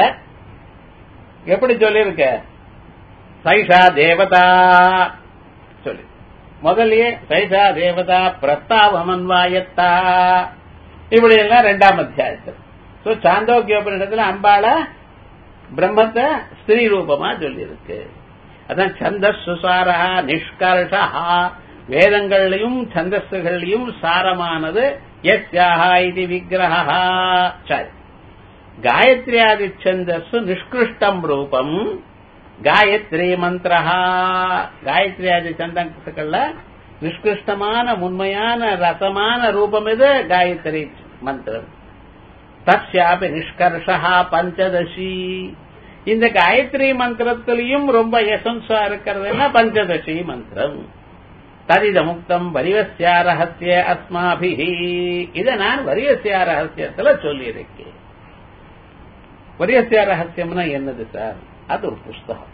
எப்படி சொல்லிருக்க சைஷா தேவதா சொல்லி முதல்லயே சைஷா தேவதா பிரஸ்தாவமன்வாயத்தா இப்படி எல்லாம் ரெண்டாம் அத்தியாயத்தில் சோ சாந்தோக்கியோபனிடத்துல அம்பாள பிரம்மத்தை ஸ்திரீ ரூபமா சொல்லியிருக்கு அதான் சந்தஸ் சுசாரா நிஷ்கர்ஷா வேதங்கள்லையும் சந்தஸ்துகள்லையும் சாரமானது எஸ்யாஹா இது விக்கிரகா சரி காயத்ரியாதி சந்தஸ் நிஷ்கிருஷ்டம் ரூபம் காயத்ரி மந்திர காயத்ரியாதி சந்தங்கள்ல நிஷ்கிருஷ்டமான உண்மையான ரசமான ரூபம் இது காயத்ரி மந்திரம் தஸ்யாபி நிஷ்கர்ஷா பஞ்சதசி இந்த காயத்ரி மந்திரத்திலையும் ரொம்ப எசன்ஸா இருக்கிறதுனா பஞ்சதசி மந்திரம் ததித முக்தம் வரிவசியா ரகசிய அஸ்மாபி இதை நான் வரியசியா ரகசியத்துல சொல்லியிருக்கேன் வரியசியா ரகசியம்னா என்னது சார் அது ஒரு புஸ்தகம்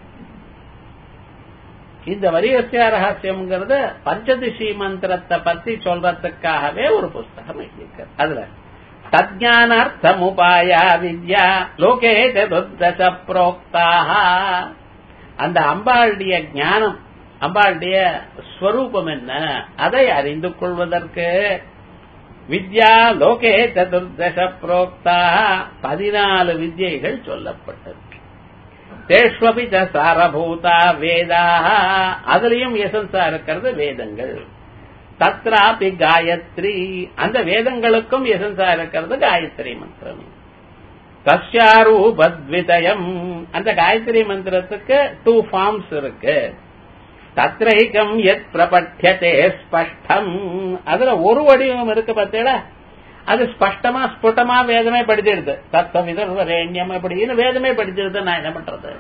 இந்த வரியசியா ரகசியம்ங்கிறது பஞ்சதிசி மந்திரத்தை பத்தி சொல்றதுக்காகவே ஒரு புஸ்தகம் எழுதியிருக்காரு அதுல தஜானார்த்தம் உபாயா வித்யா லோகே சதுர்தச புரோக்தாக அந்த அம்பாளுடைய ஞானம் அம்பாளுடைய ஸ்வரூபம் என்ன அதை அறிந்து கொள்வதற்கு வித்யா லோகே சதுர்தச புரோக்தா பதினாலு வித்யைகள் சொல்லப்பட்டது தேஷ்வபி ச சாரபூதா வேதா அதுலயும் எசன்ஸா இருக்கிறது வேதங்கள் தத்ராபி காயத்ரி அந்த வேதங்களுக்கும் எசன்ஸா இருக்கிறது காயத்ரி மந்திரம் தஸ்யாரூபத்விதயம் அந்த காயத்ரி மந்திரத்துக்கு டூ ஃபார்ம்ஸ் இருக்கு தத்ரைகம் எத் பிரபட்யத்தே ஸ்பஷ்டம் அதுல ஒரு வடிவம் இருக்கு பார்த்தீங்களா அது ஸ்பஷ்டமா ஸ்புட்டமா வேதமே படிச்சிடுது தத்துவ விதர்வரேண்யம் அப்படின்னு வேதமே படிச்சிடுது நான் என்ன பண்றது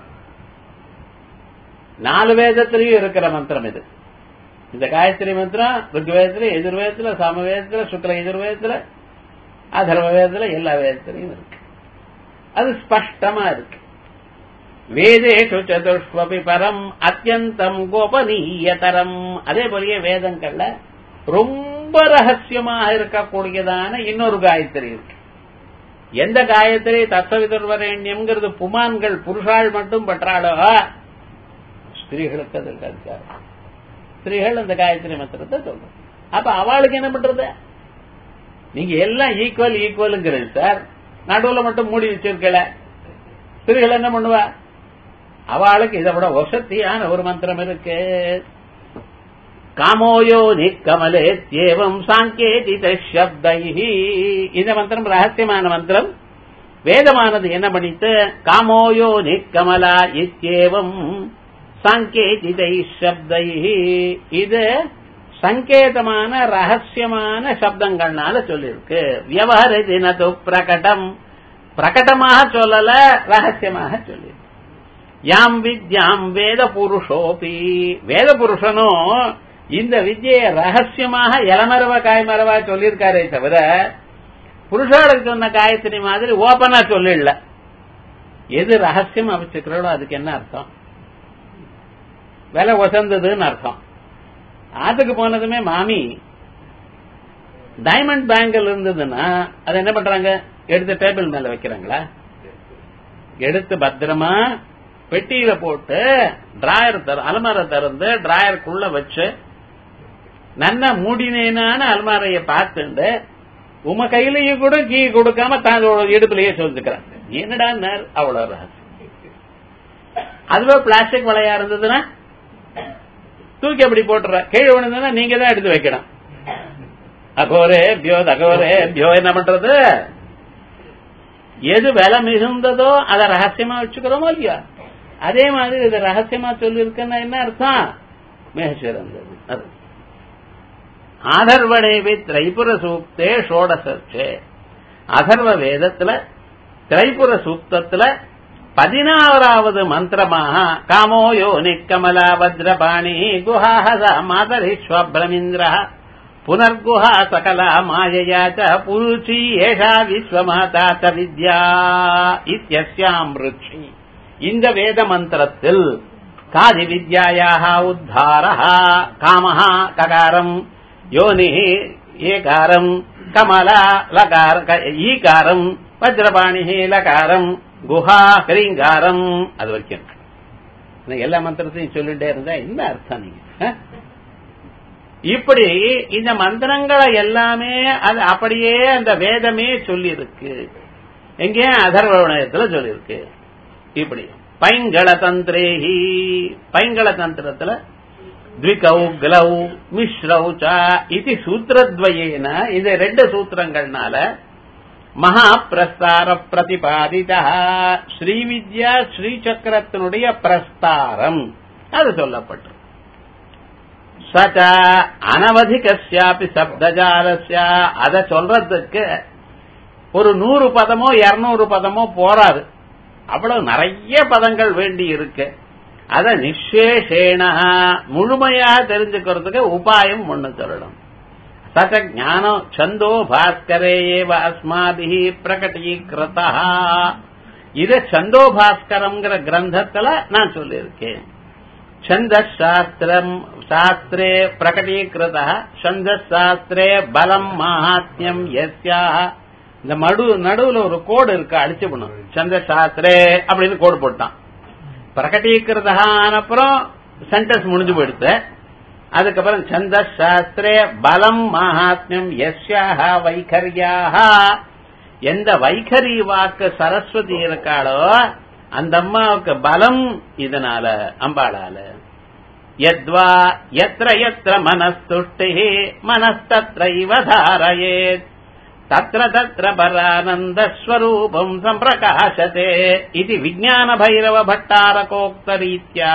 நாலு வேதத்திலையும் இருக்கிற மந்திரம் இது இந்த காயத்ரி மந்திரம் ருக்வேதத்துல எதிர்வேதத்துல சமவேதத்துல சுக்ல எதிர்வேதத்துல அதர்வ வேதத்துல எல்லா வேதத்திலையும் இருக்கு அது ஸ்பஷ்டமா இருக்கு வேதேஷு சதுஷ்வபி பரம் அத்தியந்தம் கோபனீயதரம் அதே போலயே வேதங்கள்ல ரொம்ப ரகசியமாக இருக்கக்கூடியதான இன்னொரு காயத்ரி இருக்கு எந்த காயத்ரி தத்துவவிதர்வரேண்யம்ங்கிறது புமான்கள் புருஷாள் மட்டும் பற்றாளோ ஸ்திரீகளுக்கு அது இருக்காது ஸ்திரீகள் அந்த காயத்ரி மந்திரத்தை சொல்றோம் அப்ப அவளுக்கு என்ன பண்றது நீங்க எல்லாம் ஈக்குவல் ஈக்குவலுங்கிறது சார் நடுவுல மட்டும் மூடி வச்சிருக்கல ஸ்திரீகள் என்ன பண்ணுவா அவளுக்கு இதை விட வசத்தியான ஒரு மந்திரம் இருக்கு காமோயோ நிக்கமலேத்யேவம் சாங்கேதித சப்தைஹி இந்த மந்திரம் ரகசியமான மந்திரம் வேதமானது என்ன பண்ணித்து காமோயோ நிக்கமலா இத்யேவம் சாங்கேதிதை சப்தைஹி இது சங்கேதமான ரகசியமான சப்தங்கள்னால சொல்லியிருக்கு வியவஹர தினது பிரகடம் பிரகடமாக சொல்லல ரகசியமாக சொல்லி யாம் வித்யாம் வேத புருஷோபி வேத புருஷனும் இந்த வித்யை ரகசியமாக இளமரவா காய்மரவா சொல்லியிருக்காரே தவிர புருஷாளுக்கு சொன்ன காயத்ரி மாதிரி ஓபனா சொல்லிடல எது ரகசியம் அமைச்சுக்கிறோடோ அதுக்கு என்ன அர்த்தம் விலை வசந்ததுன்னு அர்த்தம் ஆத்துக்கு போனதுமே மாமி டைமண்ட் பேங்கில் இருந்ததுன்னா அதை என்ன பண்றாங்க எடுத்து டேபிள் மேல வைக்கிறாங்களா எடுத்து பத்திரமா பெட்டியில போட்டு டிராயர் தர அலமாரை திறந்து டிராயருக்குள்ள வச்சு நல்ல மூடினேனான அலமாரைய பார்த்துண்டு உம கையிலேயே கூட கீ கொடுக்காம தான் இடுப்புலயே சொல்லிருக்கிறேன் என்னடா அவ்வளவு ரகசியம் அதுவே பிளாஸ்டிக் வளையா இருந்ததுன்னா தூக்கி அப்படி போட்டுற கீழே விழுந்ததுன்னா நீங்க தான் எடுத்து வைக்கணும் அகோரே பியோ தகோரே பியோ என்ன பண்றது எது விலை மிகுந்ததோ அதை ரகசியமா வச்சுக்கிறோமோ இல்லையா அதே மாதிரி இது ரகசியமா சொல்லியிருக்குன்னா என்ன அர்த்தம் மிக சிறந்தது அது ஆதர்வணேவி திரைபுர சூக்தே ஷோடசே அதர்வ வேதத்துல திரைபுர சூக்தத்துல பதினாறாவது மந்திரமாக காமோயோ நிக்கமலா வஜ்ரபாணி குஹாஹத மாதரிஸ்வப்ரமிந்திர புனர்குஹா சகலா மாயயா ச புருஷி ஏஷா விஸ்வமாதா ச வித்யா இத்தியஸ்யாம் ருச்சி இந்த வேத மந்திரத்தில் காதி வித்யாயாக உத்தார காமஹ ககாரம் யோனி ஏகாரம் கமலா லகார ஈகாரம் வஜ்ரபாணி லகாரம் குஹா ஹரிங்காரம் அது வரைக்கும் எல்லா மந்திரத்தையும் சொல்லிட்டே இருந்தா என்ன அர்த்தம் நீங்க இப்படி இந்த மந்திரங்களை எல்லாமே அது அப்படியே அந்த வேதமே சொல்லி இருக்கு எங்கே அதர்வணயத்துல சொல்லியிருக்கு இப்படி பைங்கள தந்திரேஹி பைங்கள தந்திரத்துல த்விகௌ கிளௌ மிஸ்ரௌ ச இது சூத்திரத்வயேன இது ரெண்டு சூத்திரங்கள்னால மகா பிரஸ்தார பிரதிபாதிதா ஸ்ரீவித்யா ஸ்ரீசக்கரத்தினுடைய பிரஸ்தாரம் அது சொல்லப்பட்டு சச்ச அனவதிகாப்பி சப்தஜாலசிய அத சொல்றதுக்கு ஒரு நூறு பதமோ இருநூறு பதமோ போராது அவ்வளவு நிறைய பதங்கள் வேண்டி இருக்கு அத நிசேஷேன முழுமையாக தெரிஞ்சுக்கிறதுக்கு உபாயம் ஒண்ணு சொல்லணும் சச்ச ஞானம் சந்தோ பாஸ்கரே ஏவ அஸ்மாபி பிரகடீகிருதா இத சந்தோ பாஸ்கரம்ங்கிற கிரந்தத்துல நான் சொல்லியிருக்கேன் छन्दशास्त्रम् शास्त्रे प्रकटीकृतः छन्दशास्त्रे பலம் மகாத்மியம் यस्याः இந்த மடு நடுவுல ஒரு கோடு இருக்கு அடிச்சுக்கணும் சந்த சாஸ்திரே அப்படின்னு கோடு போட்டான் பிரகடீகிருதான் அப்புறம் சென்டென்ஸ் முடிஞ்சு போயிடுத்து அதுக்கப்புறம் சந்த சாஸ்திரே பலம் மகாத்மியம் யஸ்யாக வைகரியாக எந்த வைகரி வாக்கு சரஸ்வதி இருக்காளோ அந்த அம்மாவுக்கு பலம் இதனால அம்பாளால யத்வா எத்திர எத்திர மனஸ்துஷ்டி மனஸ்தத்ரைவ தாரயேத் தத்ர தத்ர பரானந்தஸ்வரூபம் சம்பிரகாசதே இது விஜான பைரவ பட்டாரகோக்த ரீத்யா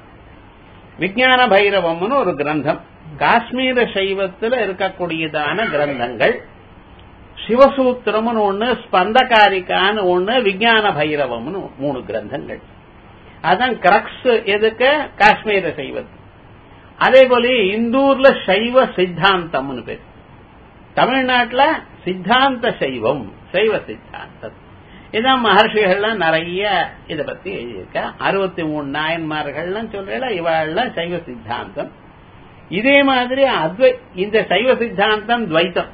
விஜான பைரவம்னு ஒரு கிரந்தம் காஷ்மீர சைவத்துல இருக்கக்கூடியதான கிரந்தங்கள் சிவசூத்திரம்னு ஒண்ணு ஸ்பந்தகாரிக்கான்னு ஒண்ணு விஜான பைரவம்னு மூணு கிரந்தங்கள் அதான் கிரக்ஸ் எதுக்கு காஷ்மீர சைவத்து அதே போல இந்தூர்ல சைவ சித்தாந்தம்னு பேர் தமிழ்நாட்டுல சித்தாந்த சைவம் சைவ சித்தாந்தம் இதான் மகர்ஷிகள்லாம் நிறைய இத பத்தி எழுதியிருக்க அறுபத்தி மூணு நாயன்மார்கள்லாம் சொல்றல இவாள்லாம் சைவ சித்தாந்தம் இதே மாதிரி அத்வை இந்த சைவ சித்தாந்தம் துவைத்தம்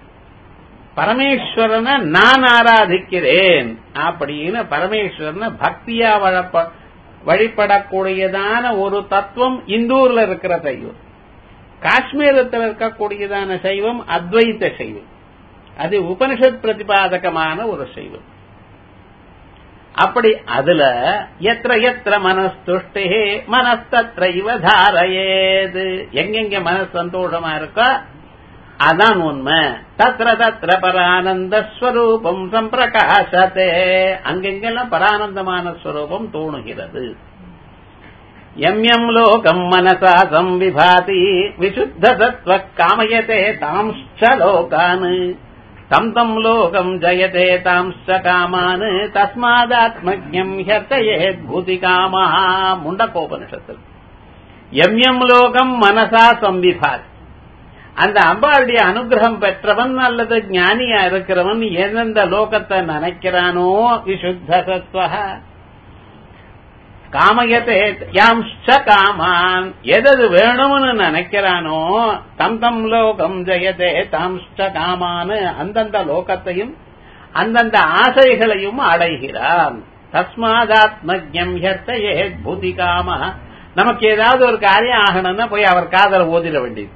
பரமேஸ்வரனை நான் ஆராதிக்கிறேன் அப்படின்னு பரமேஸ்வரனை பக்தியா வழப்ப வழிபடக்கூடியதான ஒரு தத்துவம் இந்தூர்ல இருக்கிற சைவம் காஷ்மீரத்தில் இருக்கக்கூடியதான சைவம் அத்வைத்த சைவம் அது உபனிஷத் பிரதிபாதகமான ஒரு சைவம் அப்படி அதுல எத்திர எத்திர மனஸ்துஷ்டி மனஸ்தத்ரைவ தாரயேது எங்கெங்க மனசு சந்தோஷமா இருக்கோ அதான் உண்மை தத்ர தத்ர பரானந்த ஸ்வரூபம் சம்பிரகாசத்தே அங்கெங்கெல்லாம் பரானந்தமான ஸ்வரூபம் தோணுகிறது எம் எம் லோகம் மனசா சம்விபாதி விசுத்த சத்வ காமயத்தே தாம்ச்ச லோகான் தம் தம் லோகம் ஜயதே தாம்ச்ச காமான் தஸ்மாதாத்மஜம் ஹர்த்தயேத் பூதி காமா முண்டகோபனிஷத்தில் எம் எம் லோகம் மனசா சம்விபாதி அந்த அம்பாளுடைய அனுகிரகம் பெற்றவன் அல்லது ஞானியா இருக்கிறவன் எந்தெந்த லோகத்தை நினைக்கிறானோ விசுத்த சத்வ காமயத்தே யாம்ச்ச காமான் எதது வேணும்னு நினைக்கிறானோ தம் தம் லோகம் ஜெயதே தாம்ச்ச காமான் அந்தந்த லோகத்தையும் அந்தந்த ஆசைகளையும் அடைகிறான் தஸ்மாதாத்மஜம் ஹர்த்தயே பூதி காம நமக்கு ஏதாவது ஒரு காரியம் ஆகணும்னா போய் அவர் காதல ஓதிட வேண்டியது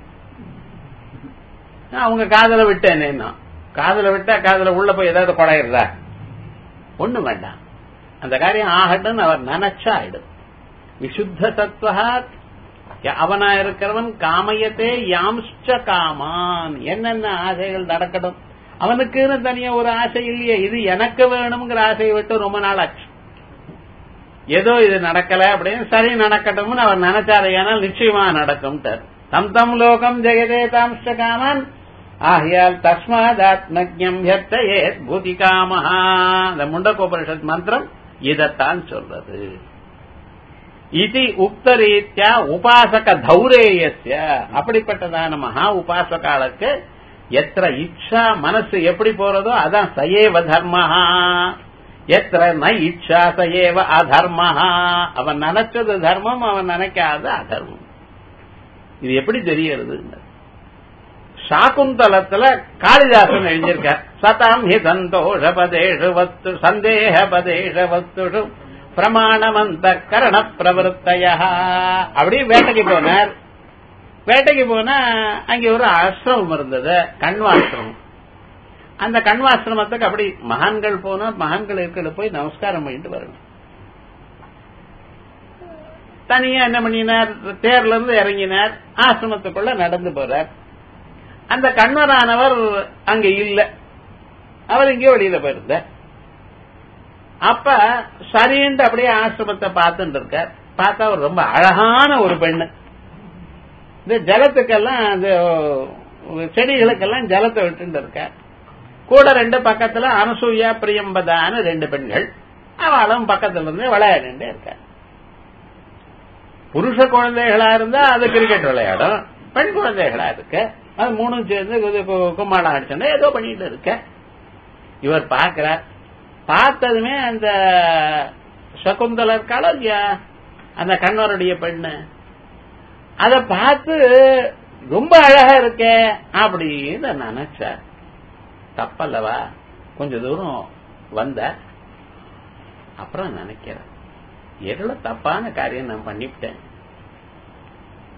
நான் அவங்க காதல விட்டேன் காதல விட்டா காதல உள்ள போய் ஏதாவது குடையிறதா ஒண்ணு வேண்டாம் அந்த காரியம் ஆகட்டும் அவர் நினைச்சா ஆயிடும் விசுத்த சத்வா அவனா இருக்கிறவன் காமயத்தே யாம்ச்ச காமான் என்னென்ன ஆசைகள் நடக்கட்டும் அவனுக்குன்னு தனியா ஒரு ஆசை இல்லையே இது எனக்கு வேணுங்கிற ஆசையை விட்டு ரொம்ப நாள் ஆச்சு ஏதோ இது நடக்கல அப்படின்னு சரி நடக்கட்டும்னு அவர் நினைச்சாரையானால் நிச்சயமா நடக்கும் தம் தம் லோகம் ஜெயதே தாம்ச்ச காமான் ஆகையால் தஸ்மாதாத்மஜம் ஹர்த்தயே பூதி காமஹா இந்த முண்டகோபனிஷத் மந்திரம் இதைத்தான் சொல்றது இது உக்தரீத்யா உபாசக தௌரேயஸ்ய அப்படிப்பட்டதான மகா உபாசகாளுக்கு எத்திர இச்சா மனசு எப்படி போறதோ அதான் சயேவ தர்மஹா எத்திர ந இச்சா சயேவ அதர்மஹா அவன் நினைச்சது தர்மம் அவன் நினைக்காத அதர்மம் இது எப்படி தெரியறது சாகுந்தலத்துல காளிதாசன் எழுதியிருக்கார் சதாம் ஹி சந்தோஷபதேஷு வஸ்து சந்தேகபதேஷ வஸ்துஷு பிரமாணமந்த கரண பிரவருத்தைய அப்படி வேட்டைக்கு போனார் வேட்டைக்கு போனா அங்க ஒரு ஆசிரமம் இருந்தது கண்வாசிரமம் அந்த கண்வாசிரமத்துக்கு அப்படி மகான்கள் போனா மகான்கள் இருக்கிற போய் நமஸ்காரம் பண்ணிட்டு வரணும் தனியா என்ன பண்ணினார் தேர்ல இருந்து இறங்கினார் ஆசிரமத்துக்குள்ள நடந்து போறார் அந்த கண்வரானவர் அங்க இல்ல அவர் இங்கே வெளியில போயிருந்த அப்ப சரின்ட்டு அப்படியே ஆசிரமத்தை பார்த்துட்டு இருக்கார் பார்த்தா அவர் ரொம்ப அழகான ஒரு பெண்ணு இந்த ஜலத்துக்கெல்லாம் அந்த செடிகளுக்கெல்லாம் ஜலத்தை விட்டு இருக்கார் கூட ரெண்டு பக்கத்துல அனசூயா பிரியம்பதான ரெண்டு பெண்கள் அவளும் பக்கத்துல இருந்து விளையாடிட்டே இருக்கார் புருஷ குழந்தைகளா இருந்தா அது கிரிக்கெட் விளையாடும் பெண் குழந்தைகளா இருக்கு அது மூணும் சேர்ந்து கும்மாடம் அடிச்சோன்னா ஏதோ பண்ணிட்டு இருக்க இவர் பார்க்கிறார் பார்த்ததுமே அந்த சகுந்தல இருக்காளோ இல்லையா அந்த கண்ணவருடைய பெண்ணு அத பார்த்து ரொம்ப அழகா இருக்க அப்படின்னு நினைச்சார் தப்பல்லவா கொஞ்ச தூரம் வந்த அப்புறம் நினைக்கிறேன் எவ்வளவு தப்பான காரியம் நான் பண்ணிவிட்டேன்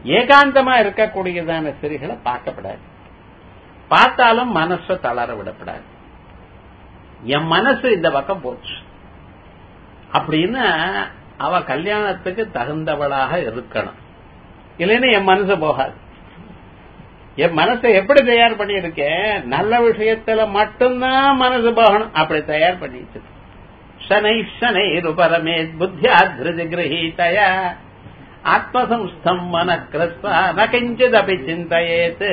ஏகாந்தமா இருக்கக்கூடியதான ஸ்திரீகளை பார்க்கப்படாது பார்த்தாலும் மனசை தளர விடப்படாது என் மனசு இந்த பக்கம் போச்சு அப்படின்னு அவ கல்யாணத்துக்கு தகுந்தவளாக இருக்கணும் இல்லைன்னா என் மனசு போகாது என் மனசை எப்படி தயார் பண்ணியிருக்கேன் நல்ல விஷயத்துல மட்டும்தான் மனசு போகணும் அப்படி தயார் பண்ணிட்டு சனை சனை பரமே புத்தியா திருதி கிரகீதய ஆத்மசம்ஸ்தம் மன கிருஸ்வா ந கிஞ்சித் அப்படி சிந்தையேத்து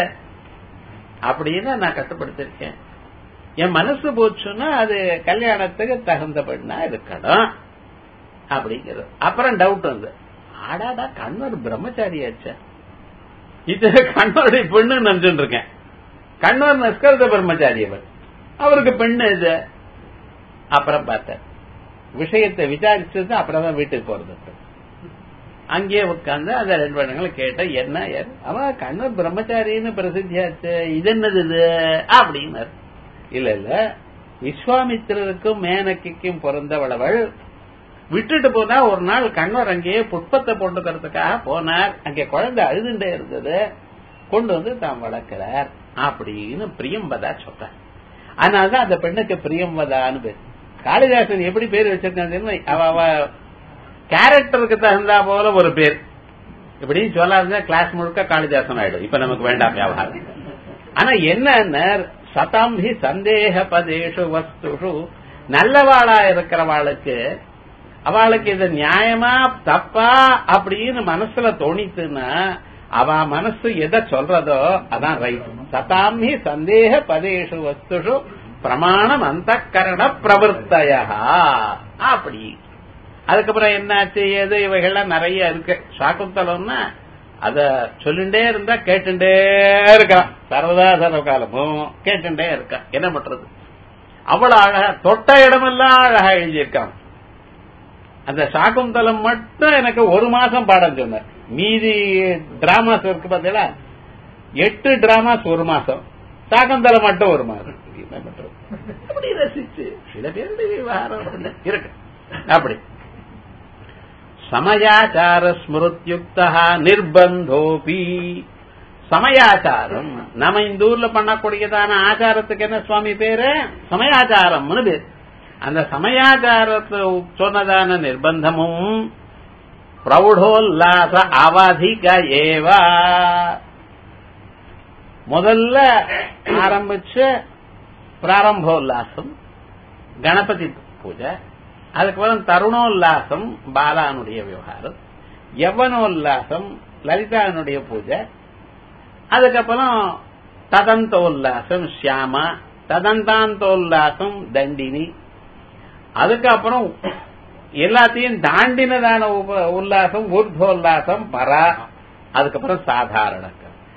அப்படின்னு நான் கட்டுப்படுத்திருக்கேன் என் மனசு போச்சுன்னா அது கல்யாணத்துக்கு தகுந்த பெண்ணா இருக்கணும் அப்படிங்கிறது அப்புறம் டவுட் வந்து ஆடாடா கண்ணூர் பிரம்மச்சாரியாச்சா இது கண்ணூருடைய பெண்ணு நினைச்சுட்டு இருக்கேன் கண்ணூர் நஸ்கரத பிரம்மச்சாரி அவர் அவருக்கு பெண்ணு இது அப்புறம் பார்த்தேன் விஷயத்தை விசாரிச்சது அப்புறம் தான் வீட்டுக்கு போறது அங்கேயே உட்கார்ந்து அந்த ரெண்டு பெண்களும் கேட்ட என்ன அவன் கண்ணூர் பிரம்மச்சாரின்னு பிரசித்தியாச்சு இது என்னது இது அப்படின்னாரு இல்ல இல்ல விஸ்வாமித்திரருக்கும் மேனக்கிக்கும் பிறந்தவளவள் விட்டுட்டு போனா ஒரு நாள் கண்வர் அங்கேயே புஷ்பத்தை போட்டுக்கிறதுக்காக போனார் அங்கே குழந்தை அழுதுண்டே இருந்தது கொண்டு வந்து தாம் வளர்க்கிறார் அப்படின்னு பிரியம்பதா சொல்றார் அதனாலதான் அந்த பெண்ணுக்கு பிரியம்பதான்னு பேர் காளிதாசன் எப்படி பேர் வச்சிருக்காங்க அவ அவ கேரக்டருக்கு தகுந்தா போல ஒரு பேர் இப்படி சொல்லாத கிளாஸ் முழுக்க காளிதாசன் ஆயிடும் இப்ப நமக்கு வேண்டாம் வியாபாரம் ஆனா என்ன சதாம்பி சந்தேக பதேஷு வஸ்துஷு நல்லவாளா இருக்கிறவாளுக்கு அவளுக்கு இது நியாயமா தப்பா அப்படின்னு மனசுல தோணித்துன்னா அவ மனசு எதை சொல்றதோ அதான் ரைட் சதாம்பி சந்தேக பதேஷு வஸ்துஷு பிரமாணம் அந்த கரண பிரவர்த்தயா அப்படி அதுக்கப்புறம் என்னாச்சு ஏது இவைகள்லாம் நிறைய இருக்கு சாக்குந்தலம்னா அத சொல்லிண்டே இருந்தா கேட்டுட்டே இருக்கான் சர்வதா சர்வ காலமும் கேட்டுட்டே இருக்கான் என்ன பண்றது அவ்வளவு அழகா தொட்ட இடமெல்லாம் அழகா எழுதியிருக்கான் அந்த சாகுந்தலம் மட்டும் எனக்கு ஒரு மாசம் பாடம் சொன்னார் மீதி டிராமாஸ் இருக்கு பாத்தீங்களா எட்டு டிராமாஸ் ஒரு மாசம் சாகுந்தலம் மட்டும் ஒரு மாசம் என்ன பண்றது அப்படி ரசிச்சு சில பேருடைய விவகாரம் இருக்கு அப்படி சமயாச்சார ஸ்மிருத்யுக்தா நிர்பந்தோபி சமயாச்சாரம் நம்ம இந்த ஊர்ல பண்ணக்கூடியதான ஆச்சாரத்துக்கு என்ன சுவாமி பேரு சமயாச்சாரம்னு பேர் அந்த சமயாச்சாரத்தை சொன்னதான நிர்பந்தமும் பிரௌடோல்லாச அவதிக ஏவா முதல்ல ஆரம்பிச்ச பிராரம்போல்லாசம் கணபதி பூஜை அதுக்கப்புறம் தருணோல்லாசம் பாலானுடைய விவகாரம் யவனோல்லாசம் லலிதானுடைய பூஜை அதுக்கப்புறம் ததந்தோல்லாசம் ஷியாமா ததந்தாந்தோல்லாசம் தண்டினி அதுக்கப்புறம் எல்லாத்தையும் தாண்டினதான உல்லாசம் ஊர்துவோல்லாசம் பரா அதுக்கப்புறம் சாதாரண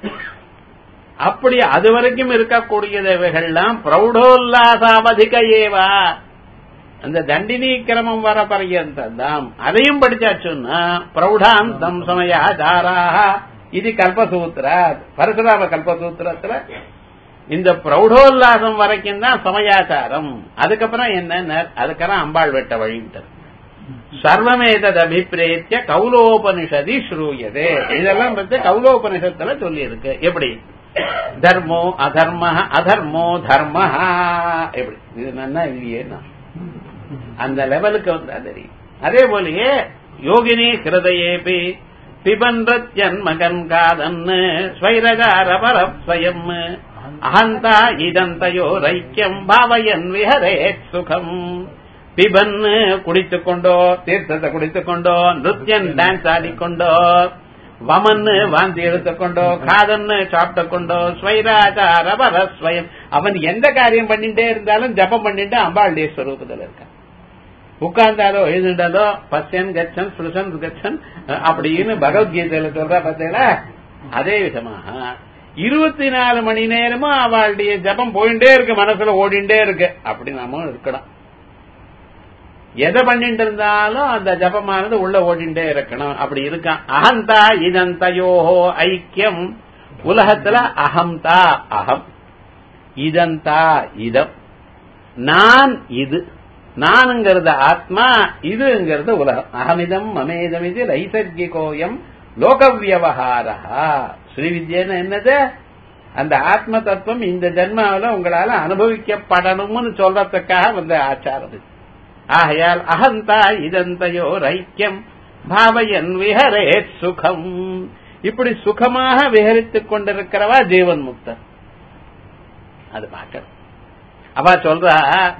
அப்படி அது வரைக்கும் இருக்கக்கூடியவைகள்லாம் பிரௌடோல்லாசாவதிக ஏவா அந்த தண்டினி கிரமம் வர பர்யந்தம் அதையும் படிச்சாச்சுன்னா பிரௌடாந்தம் சமயாச்சாராக இது கல்பசூத்திரா பரசுராம கல்பசூத்திரத்துல இந்த பிரௌடோல்லாசம் வரைக்கும் தான் சமயாச்சாரம் அதுக்கப்புறம் என்ன அதுக்கப்புறம் அம்பாள் வெட்ட வழிவிட்டது சர்வமேதத் அபிப்பிரேத்திய கௌலோபனிஷதி ஸ்ரூயதே இதெல்லாம் வந்து கௌலோபனிஷத்துல சொல்லி இருக்கு எப்படி தர்மோ அதர்ம அதர்மோ தர்ம எப்படி இது நல்லா இல்லையே அந்த லெவலுக்கு வந்தா தெரியும் அதே போலயே யோகினி ஹிருதயேபி பிபன்றத்யன் மகன் காதன்னு ஸ்வைரகார பரஸ்வயம் அகந்தா இதந்தயோ ரைக்கியம் பாவயன் விஹரேத் சுகம் பிபன் குடித்துக் கொண்டோ தீர்த்தத்தை குடித்துக் கொண்டோ நிருத்தியன் டான்ஸ் ஆடிக்கொண்டோ வமன்னு வாந்தி எடுத்துக்கொண்டோ காதன்னு சாப்பிட்டு கொண்டோ ஸ்வைராச்சார பரஸ்வயம் அவன் எந்த காரியம் பண்ணிட்டே இருந்தாலும் ஜபம் பண்ணிட்டு அம்பாளுடைய ஸ்வரூபத்தில் இருக்கான் உட்கார்ந்தாலோ எழுதுண்டாலோ பச்சன் கச்சன் ஸ்பிருஷன் கச்சன் அப்படின்னு பகவத்கீதையில சொல்றா பார்த்தீங்களா அதே விதமாக இருபத்தி நாலு மணி நேரமும் அவளுடைய ஜபம் போயிட்டே இருக்கு மனசுல ஓடிண்டே இருக்கு அப்படி நாம இருக்கணும் எதை பண்ணிட்டு இருந்தாலும் அந்த ஜபமானது உள்ள ஓடிண்டே இருக்கணும் அப்படி இருக்கான் அகந்தா இதந்தயோஹோ ஐக்கியம் உலகத்துல அகம்தா அகம் இதந்தா இதம் நான் இது நானுங்கிறது ஆத்மா இதுங்கிறது உலகம் அகமிதம் மமேதம் இது லைசர்கிகோயம் லோக வியவகாரா ஸ்ரீவித்யன்னு என்னது அந்த ஆத்ம தத்துவம் இந்த ஜென்மாவில உங்களால அனுபவிக்கப்படணும்னு சொல்றதுக்காக வந்த ஆச்சாரம் இது. ஆகையால் அகந்தா இதந்தையோ ஐக்கியம் பாவையன் விஹரேத் சுகம் இப்படி சுகமாக விஹரித்துக் கொண்டிருக்கிறவா ஜீவன் முக்தர் அது பார்க்கணும் அவ சொல்றா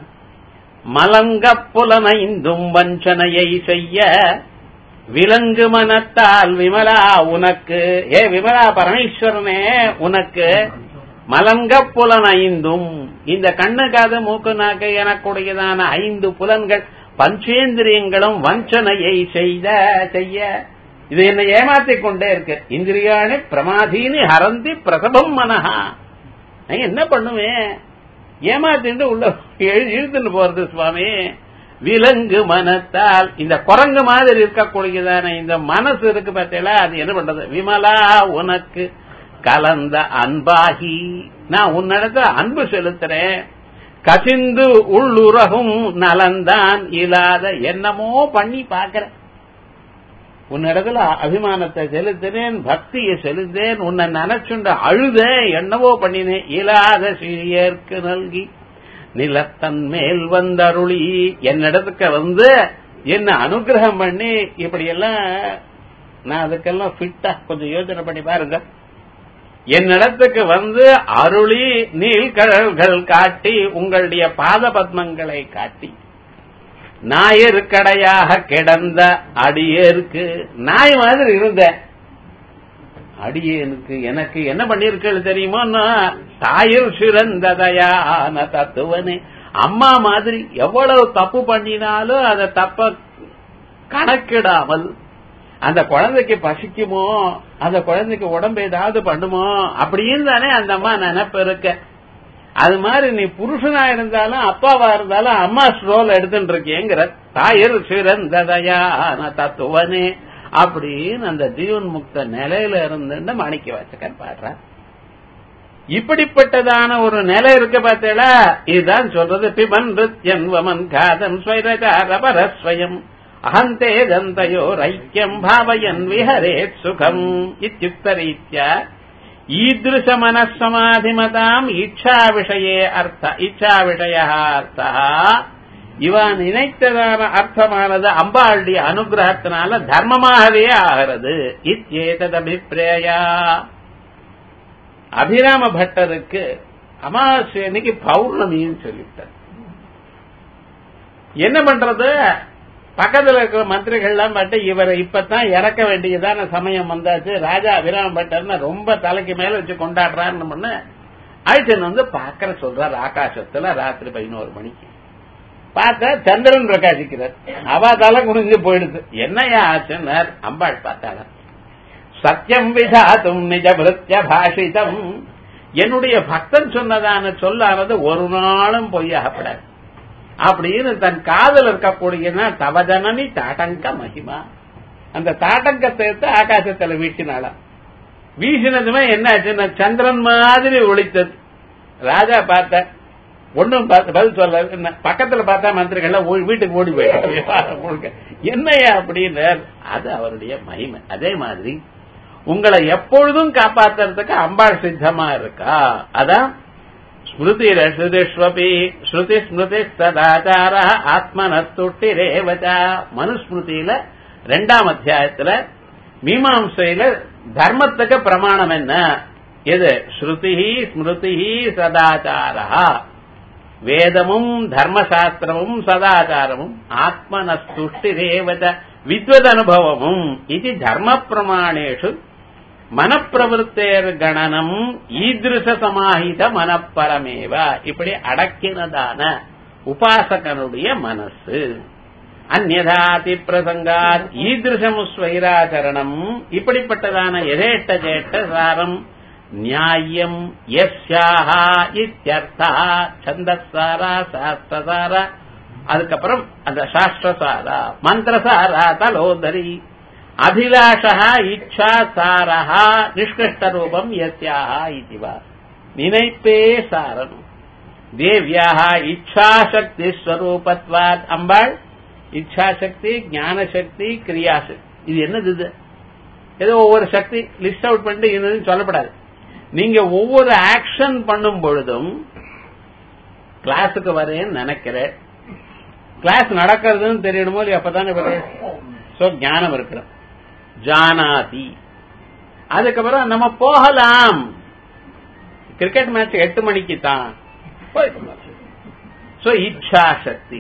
மலங்க புலனைந்தும் வஞ்சனையை செய்ய விலங்கு மனத்தால் விமலா உனக்கு ஏ விமலா பரமேஸ்வரனே உனக்கு மலங்க புலன் ஐந்தும் இந்த கண்ணு காது மூக்கு நாக்கு எனக்குடையதான ஐந்து புலன்கள் பஞ்சேந்திரியங்களும் வஞ்சனையை செய்த செய்ய இது என்னை ஏமாத்திக் கொண்டே இருக்கு இந்திரியாணி பிரமாதீனி ஹரந்தி பிரசபம் மனஹா நான் என்ன பண்ணுவேன் ஏமாத்திட்டு உள்ள எழு- இழுத்துட்டு போறது சுவாமி விலங்கு மனத்தால் இந்த குரங்கு மாதிரி இருக்கக்கூடியதான இந்த மனசு இருக்கு பார்த்தீங்களா அது என்ன பண்றது விமலா உனக்கு கலந்த அன்பாகி நான் உன்னிடத்துல அன்பு செலுத்துறேன் கசிந்து உள்ளுறகும் நலந்தான் இல்லாத என்னமோ பண்ணி பார்க்கிறேன் உன்னிடத்துல அபிமானத்தை செலுத்தினேன் பக்தியை செலுத்தேன் உன்னை நினைச்சுண்ட அழுதேன் என்னவோ பண்ணினேன் இல்லாத சிறியர்க்கு நல்கி நிலத்தன் மேல் வந்தருளி என்னிடத்துக்கு வந்து என்ன அனுகிரகம் பண்ணி இப்படி எல்லாம் நான் அதுக்கெல்லாம் ஃபிட்டா கொஞ்சம் யோசனை பண்ணி பாருங்க என்னிடத்துக்கு வந்து அருளி நீள்கடல்கள் காட்டி உங்களுடைய பாத பத்மங்களை காட்டி நாயருக்கடையாக கிடந்த அடியேருக்கு நாய் மாதிரி இருந்தேன் அடியேனுக்கு எனக்கு என்ன பண்ணிருக்கள் தெரியுமா தாயில் சிறந்ததையான தத்துவனே அம்மா மாதிரி எவ்வளவு தப்பு பண்ணினாலும் அதை தப்ப கணக்கிடாமல் அந்த குழந்தைக்கு பசிக்குமோ அந்த குழந்தைக்கு உடம்பு ஏதாவது பண்ணுமோ அப்படின்னு தானே அந்த அம்மா நினைப்பு இருக்க அது மாதிரி நீ புருஷனா இருந்தாலும் அப்பாவா இருந்தாலும் அம்மா ரோல் எடுத்துட்டு இருக்கேங்கிற தாயர் சிறந்ததையான தத்துவனே அப்படின்னு அந்த ஜீவன் முக்த நிலையில இருந்து மாணிக்க வாசகன் பாடுற இப்படிப்பட்டதான ஒரு நிலை இருக்கு பார்த்தீங்களா இதுதான் சொல்றது பிபன் ரித்யன் வமன் காதம் ஸ்வைரகாரபரஸ்வயம் அகந்தே தந்தயோ ரைக்கியம் பாவயன் விஹரேத் சுகம் இத்தியுக்தரீத்யா ஈதృశ மனசமாதிமதாம் இச்சா விஷயே அர்த்த இச்சா விஷய அர்த்தா இவன் நினைத்ததான அர்த்தமானது அம்பாளுடைய அனுகிரகத்தினால தர்மமாகவே ஆகிறது இத்தேதத் அபிப்பிரேயா அபிராம பட்டருக்கு அமாவாசை அன்னைக்கு பௌர்ணமின்னு சொல்லிவிட்டார் என்ன பண்றது பக்கத்துல இருக்கிற மந்திரிகள்லாம் பட்டு இவரை இப்பதான் இறக்க வேண்டியதான சமயம் வந்தாச்சு ராஜா அபிராம பட்டர்னு ரொம்ப தலைக்கு மேல வச்சு கொண்டாடுறாருன்னு பண்ண அழிச்சன் வந்து பாக்கற சொல்றார் ஆகாசத்துல ராத்திரி பதினோரு மணிக்கு பார்த்தா சந்திரன் பிரகாசிக்கிறார் அவ தலை குனிஞ்சு போயிடுது என்னையா ஆச்சுன்னார் அம்பாள் பார்த்தாங்க சத்தியம் விதாத்தும் நிஜ விருத்திய பாஷிதம் என்னுடைய பக்தன் சொன்னதான சொல்லானது ஒரு நாளும் பொய்யாகப்படாது அப்படின்னு தன் காதல் இருக்கக்கூடிய தவஜனனி தாட்டங்க மகிமா அந்த தாட்டங்கத்தை எடுத்து ஆகாசத்துல வீசினாளாம் வீசினதுமே என்ன ஆச்சுன்னா சந்திரன் மாதிரி ஒளித்தது ராஜா பார்த்த ஒன்னும் பதில் சொல்ல என்ன, பக்கத்துல பார்த்தா மந்திரிகள் வீட்டுக்கு ஓடி போயிட்டாங்க என்னையா அப்படின்னு அது அவருடைய மகிமை அதே மாதிரி உங்களை எப்பொழுதும் காப்பாத்துறதுக்கு அம்பாள் சித்தமா இருக்கா அதான் ஸ்மிருதி ரசுதிஷ்வபி ஸ்ருதி ஸ்மிருதி சதாச்சார ஆத்மனத்துட்டிரேவச்ச மனுஸ்மிருதியில ரெண்டாம் அத்தியாயத்துல மீமாம்சையில தர்மத்துக்கு பிரமாணம் என்ன எது ஸ்ருதி ஸ்மிருதி சதாச்சாரா வேதமும் தர்மசாஸ்திரமும் சதாச்சாரமும் ஆத்மனஸ்துஷ்டிரேவச்ச வித்வத் அனுபவமும் இது தர்ம பிரமாணேஷு மனப்பிரவருத்தேர் கணனம் ஈதிருஷ சமாஹித மனப்பரமேவ இப்படி அடக்கினதான உபாசகனுடைய மனசு அந்நதாதி பிரசங்காத் ஈதிருஷம் ஸ்வைராச்சரணம் இப்படிப்பட்டதான எதேட்ட ஜேட்ட சாரம் நியாயம் யஸ்யாஹா இத்தியர்த்தா சந்தசாரா சாஸ்திரசாரா அதுக்கப்புறம் அந்த சாஸ்திரசாரா மந்திரசாரா தலோதரி அபிலாஷா இச்சா சாரஹா நிஷ்கிருஷ்ட ரூபம் யஸ்யாஹா இதுவா நினைப்பே சாரம் தேவியாக இச்சாசக்தி ஸ்வரூபத்வாத் அம்பாள் இச்சாசக்தி ஞானசக்தி கிரியாசக்தி இது என்னது இது ஏதோ ஒவ்வொரு சக்தி லிஸ்ட் அவுட் பண்ணிட்டு இதுன்னு சொல்லப்படாது நீங்க ஒவ்வொரு ஆக்ஷன் பண்ணும் பொழுதும் கிளாஸுக்கு வரேன்னு நினைக்கிறேன் கிளாஸ் நடக்கிறதுன்னு தெரியணுமோ இல்லையா அப்பதானே வரேன் சோ ஞானம் இருக்கிறோம் ஜானாதி அதுக்கப்புறம் நம்ம போகலாம் கிரிக்கெட் மேட்ச் எட்டு மணிக்கு தான் சோ இச்சா சக்தி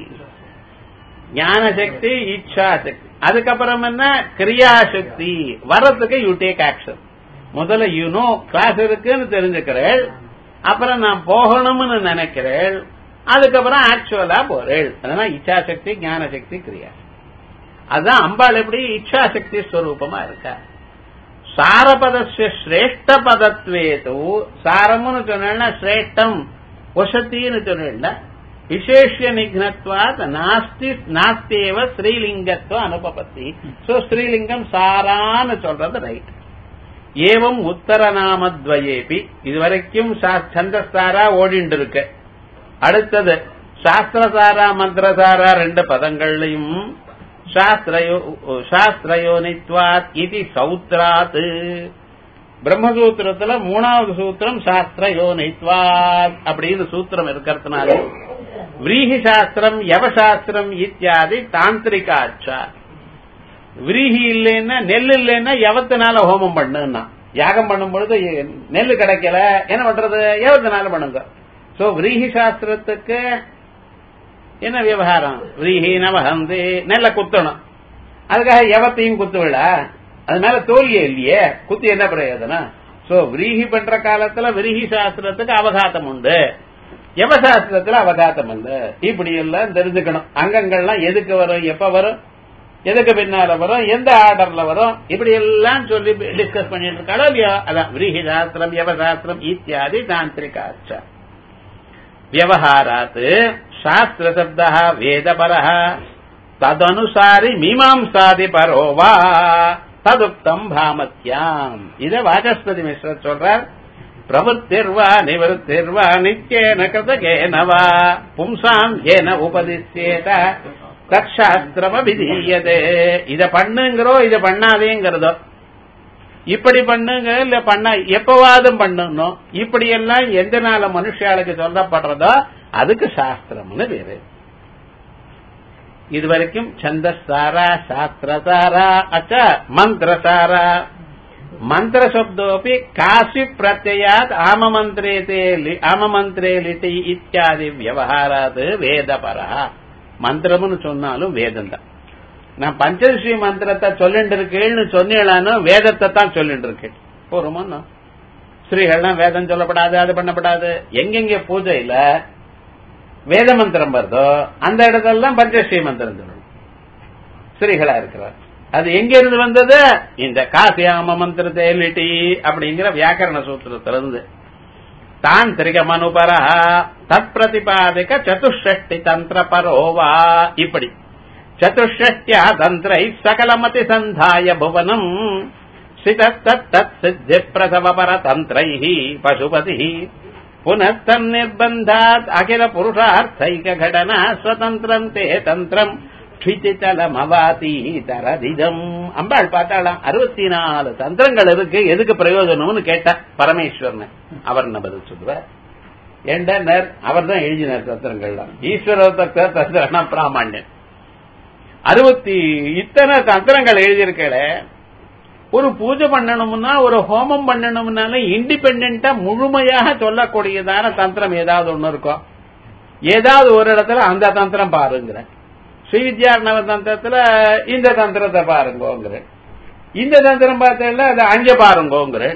ஞான சக்தி இச்சா சக்தி அதுக்கப்புறம் என்ன கிரியா சக்தி வர்றதுக்கு யூ டேக் ஆக்ஷன் முதல்ல யூ நோ கிளாஸ் இருக்குன்னு தெரிஞ்சுக்கிறேள் அப்புறம் நான் போகணும்னு நினைக்கிறேள் அதுக்கப்புறம் ஆக்சுவலா போறேள் அதனால இச்சா சக்தி ஞான சக்தி கிரியா அதுதான் அம்பாள் எப்படி இச்சா சக்தி ஸ்வரூபமா இருக்கா சாரபதஸ்ய சிரேஷ்ட பதத்வேது சாரம்னு சொன்னா சிரேஷ்டம் வசத்தின்னு சொன்னா விசேஷ நிக்னத்வாத் நாஸ்தி நாஸ்தேவ ஸ்ரீலிங்கத்துவ அனுபபத்தி சோ ஸ்ரீலிங்கம் சாரான்னு சொல்றது ரைட் ஏவம் உத்தரநாமத்வயேபி இதுவரைக்கும் சந்தஸ்தாரா ஓடிண்டு இருக்கு அடுத்தது சாஸ்திரசாரா மந்திரசாரா ரெண்டு பதங்கள்லையும் சாஸ்திரயோ சாஸ்திரயோனித்வாத் இது சௌத்ராத் பிரம்மசூத்திரத்துல மூணாவது சூத்திரம் சாஸ்திரயோனித்வாத் அப்படின்னு சூத்திரம் இருக்கிறதுனால விரீஹி சாஸ்திரம் யவசாஸ்திரம் இத்தியாதி தாந்திரிகாச்சா விரீஹி இல்லைன்னா நெல் இல்லைன்னா யவத்தினால ஹோமம் பண்ணுன்னா யாகம் பண்ணும் பொழுது நெல் கிடைக்கல என்ன பண்றது யவத்தினால பண்ணுங்க சோ விரீஹி சாஸ்திரத்துக்கு என்ன விவகாரம் விரீஹி நவஹந்தி நெல்ல குத்தணும் அதுக்காக எவத்தையும் குத்து விட அதனால தோல்வியே இல்லையே குத்தி என்ன பிரயோஜனம் சோ விரீஹி பண்ற காலத்துல விரீஹி சாஸ்திரத்துக்கு அவகாதம் உண்டு யவசாஸ்திரத்துல அவகாதம் இல்லை இப்படி எல்லாம் தெரிஞ்சுக்கணும் அங்கங்கள்லாம் எதுக்கு வரும் எப்ப வரும் எதுக்கு பின்னால வரும் எந்த ஆர்டர்ல வரும் இப்படி எல்லாம் சொல்லி டிஸ்கஸ் பண்ணிட்டு இருக்காளோ இல்லையோ அதான் விரீஹி சாஸ்திரம் யவசாஸ்திரம் இத்தியாதி தாந்திரிகாச்ச வியவஹாராத் சாஸ்திர சப்த வேதபர ததனுசாரி மீமாம்சாதி பரோவா ததுக்தம் பாமத்யாம் இத வாசஸ்பதி மிஸ்ரர் சொல்றார் பிரவருத்திர்வா நிவருத்திர்வா நித்தியேன கிருதகேனவா பும்சாம் ஏன உபதிச்சேத தற்சாஸ்திரம் விதீயதே இத பண்ணுங்கிறோ இத பண்ணாதேங்கிறதோ இப்படி பண்ணுங்க இல்ல பண்ண எப்பவாதும் பண்ணணும் இப்படி எல்லாம் எந்த நாள மனுஷாளுக்கு சொல்லப்படுறதோ அதுக்கு சாஸ்திரம்னு பேரு இதுவரைக்கும் சந்தஸ்தாரா சாஸ்திரசாரா அச்ச மந்திரசாரா மந்திர சப்தோப்பி காசி பிரத்யாத் ஆமமந்திரேதே ஆமமந்திரே லிட்டி இத்தியாதி வியவஹாராத் வேதபரா மந்திரம்னு சொன்னாலும் வேதம் தான் நான் பஞ்சதசி மந்திரத்தை சொல்லிட்டு இருக்கேன்னு சொன்னீங்களானோ வேதத்தை தான் சொல்லிட்டு இருக்கேன் போறோமா ஸ்ரீகள்லாம் வேதம் சொல்லப்படாது அது பண்ணப்படாது எங்கெங்க பூஜையில வேத மந்திரம் வருதோ அந்த இடத்தெல்லாம் பஞ்சஸ்ரீ மந்திரம் சொல்லணும் ஸ்ரீகளா இருக்கிறார் அது எங்க இருந்து வந்தது இந்த காசியாம மந்திரத்தை லிட்டி அப்படிங்கிற வியாக்கரண சூத்திரத்திலிருந்து தாந்திரிக மனுபரா தத் பிரதிபாதிக சதுஷ்டி தந்திர பரோவா இப்படி சதுஷ்டியா தந்திரை சகலமதி சந்தாய புவனம் சிதத்தத் சித்தி பிரசவ பர தந்திரை பசுபதி புனஸ்தன்னிர்பந்தாத் அகில புருஷார்த்தைக கடனா ஸ்வதந்திரம் தே தந்திரம் க்ஷிதிதலமவாதி தரதிதம் அம்பாள் பார்த்தாளாம் அறுபத்தி நாலு தந்திரங்கள் இருக்கு எதுக்கு பிரயோஜனம்னு கேட்டா பரமேஸ்வரன் அவர் பதில் சொல்லுவார் ஏண்டனர் அவர் தான் எழுதினார் தந்திரங்கள்லாம் ஈஸ்வர தந்திரனா பிராமணியன் அறுபத்தி இத்தனை தந்திரங்கள் எழுதியிருக்கல ஒரு பூஜை பண்ணணும்னா ஒரு ஹோமம் பண்ணணும்னால இண்டிபெண்டா முழுமையாக சொல்லக்கூடியதான தந்திரம் ஏதாவது ஒண்ணு இருக்கும் ஏதாவது ஒரு இடத்துல அந்த தந்திரம் பாருங்கிற ஸ்ரீவித்யார்ணவ தந்திரத்துல இந்த தந்திரத்தை பாருங்கோங்கிற இந்த தந்திரம் பார்த்தல அதை அங்க பாருங்கோங்கிற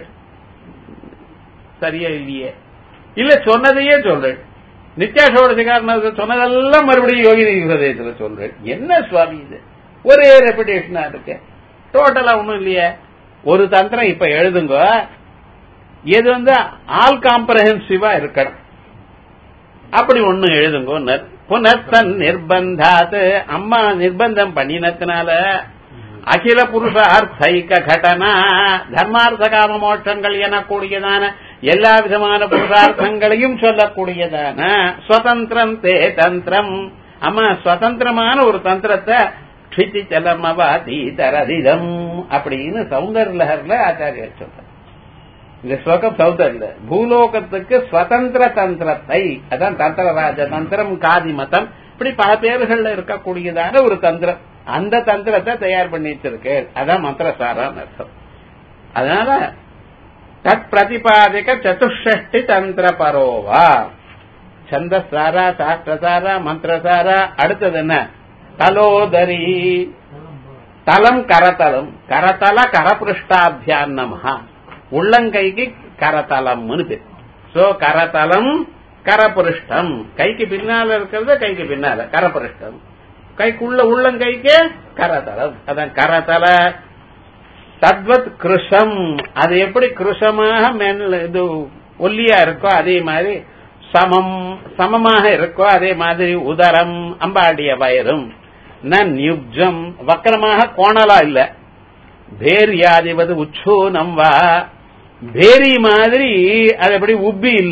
சரியா இல்லையே இல்ல சொன்னதையே சொல்றேன் நித்யாசோடசிகாரணத்தை சொன்னதெல்லாம் மறுபடியும் யோகினி ஹிருதயத்துல சொல்றேன் என்ன சுவாமி இது ஒரே ரெப்புடேஷனா இருக்கு டோட்டலா ஒண்ணும் இல்லையே ஒரு தந்திரம் இப்ப எழுதுங்க இது வந்து ஆல் காம்ப்ரஹென்சிவா இருக்கணும் அப்படி ஒண்ணு எழுதுங்க புனத்தன் நிர்பந்தாத் அம்மா நிர்பந்தம் பண்ணினத்தினால அகில புருஷார்த்தைக கடனா தர்மார்த்த காம மோட்சங்கள் எனக்கூடியதான எல்லா விதமான புருஷார்த்தங்களையும் சொல்லக்கூடியதான சுதந்திரம் தே தந்திரம் அம்மா சுதந்திரமான ஒரு தந்திரத்தை க்ஷிதி சலமவாதீதரதிதம் அப்படின்னு சௌந்தர் லஹர்ல ஆச்சாரியர் சொல்றார் இந்த ஸ்லோகம் சௌந்தர்ல பூலோகத்துக்கு ஸ்வதந்திர தந்திரத்தை அதான் தந்திரராஜ தந்திரம் காதி மதம் இப்படி பல பேர்கள்ல இருக்கக்கூடியதான ஒரு தந்திரம் அந்த தந்திரத்தை தயார் பண்ணி வச்சிருக்கு அதான் மந்திரசாரான்னு அர்த்தம் அதனால தத் பிரதிபாதிக சதுஷ்டி தந்திர பரோவா சந்தசாரா சாஸ்திரசாரா மந்திரசாரா அடுத்தது என்ன தலோதரி தலம் கரதலம் கரதல கரபிருஷ்டாபியான் நமஹா உள்ளங்கைக்கு கரதலம்னு பேர் சோ கரதலம் கரபுருஷ்டம் கைக்கு பின்னால இருக்கிறது கைக்கு பின்னால கரபுருஷ்டம் கைக்குள்ள உள்ளங்கைக்கு கரதலம் அதான் கரதல தத்வத் கிருஷம் அது எப்படி கிருஷமாக மென்ல இது ஒல்லியா இருக்கோ அதே மாதிரி சமம் சமமாக இருக்கோ அதே மாதிரி உதரம் அம்பாடிய வயரும் நியுப்ஜம் வக்கரமாக கோணலா இல்ல பேரியாதிவது உச்சூனம் வா பேரி மாதிரி அது எப்படி உப்பி இல்ல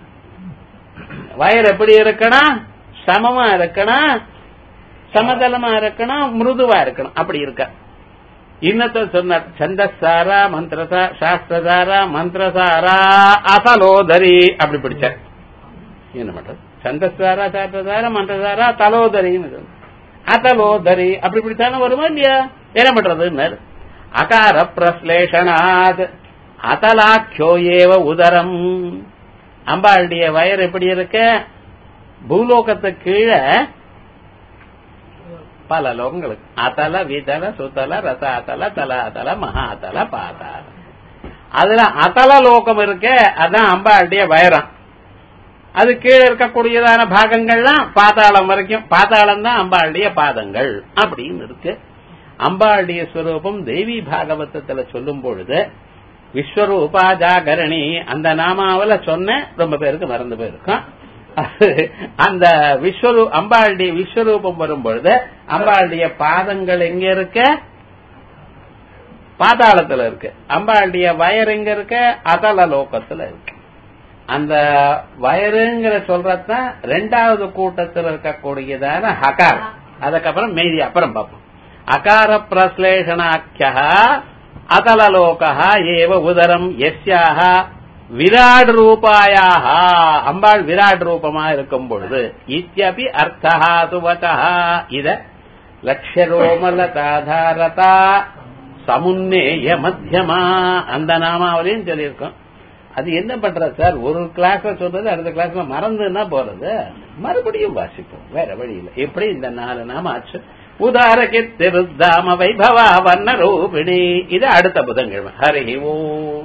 வயர் எப்படி இருக்கணும் சமமா இருக்கணும் சமதளமா இருக்கணும் மிருதுவா இருக்கணும் அப்படி இருக்க இன்னத்த சொன்னார் சந்தசாரா மந்திரசா சாஸ்திரசாரா மந்திரசாரா அசலோதரி அப்படி பிடிச்சார் என்ன பண்றது சந்தசாரா சாஸ்திரசாரா மந்திரசாரா தலோதரின்னு அத்தலோதரி அப்படி பிடிச்சாலும் வருமா இல்லையா என்ன பண்றதுன்னு அகார பிரஸ்லேஷனாத் அத்தலாக்கியோ ஏவ உதரம் அம்பாளுடைய வயர் எப்படி இருக்க பூலோகத்துக்கு கீழே பல லோகங்களுக்கு அதல விதல சுதல ரச அத்தல தல அத்தல மகா அத்தல பாதாள அதுல அத்தல லோகம் இருக்க அதான் அம்பாளுடைய வயரம் அது கீழே இருக்கக்கூடியதான பாகங்கள்லாம் பாதாளம் வரைக்கும் பாதாளம் தான் அம்பாளுடைய பாதங்கள் அப்படின்னு இருக்கு அம்பாளுடைய ஸ்வரூபம் தேவி பாகவதத்துல சொல்லும் பொழுது விஸ்வரூபா ஜாகரணி அந்த நாமாவில சொன்ன ரொம்ப பேருக்கு மறந்து போயிருக்கும் அந்த விஸ்வரூ அம்பாளுடைய விஸ்வரூபம் வரும் பொழுது அம்பாளுடைய பாதங்கள் எங்க இருக்க பாதாளத்துல இருக்கு அம்பாளுடைய வயர் எங்க இருக்க அதல லோகத்துல இருக்கு அந்த வயருங்கிற சொல்றதுதான் ரெண்டாவது கூட்டத்தில் இருக்கக்கூடியதான ஹகார் அதுக்கப்புறம் மீதி அப்புறம் பார்ப்போம் அகார பிரஸ்லேஷனாக்கிய அதலலோகா ஏவ உதரம் எஸ்யாக விராட் ரூபாயாக அம்பாள் விராட் ரூபமா இருக்கும் பொழுது இத்தியபி அர்த்தா துவச்சா இத லட்சரோமலதாதாரதா சமுன்னேய மத்தியமா அந்த நாமாவளியும் சொல்லியிருக்கோம் அது என்ன பண்றது சார் ஒரு கிளாஸ்ல சொல்றது அடுத்த கிளாஸ்ல மறந்துன்னா போறது மறுபடியும் வாசிப்போம் வேற வழி இல்லை எப்படி இந்த நாலு நாம ஆச்சு உதாரகி திருத்தாம வைபவா வர்ண ரூபிணி இது அடுத்த புதன்கிழமை ஹரி ஓம்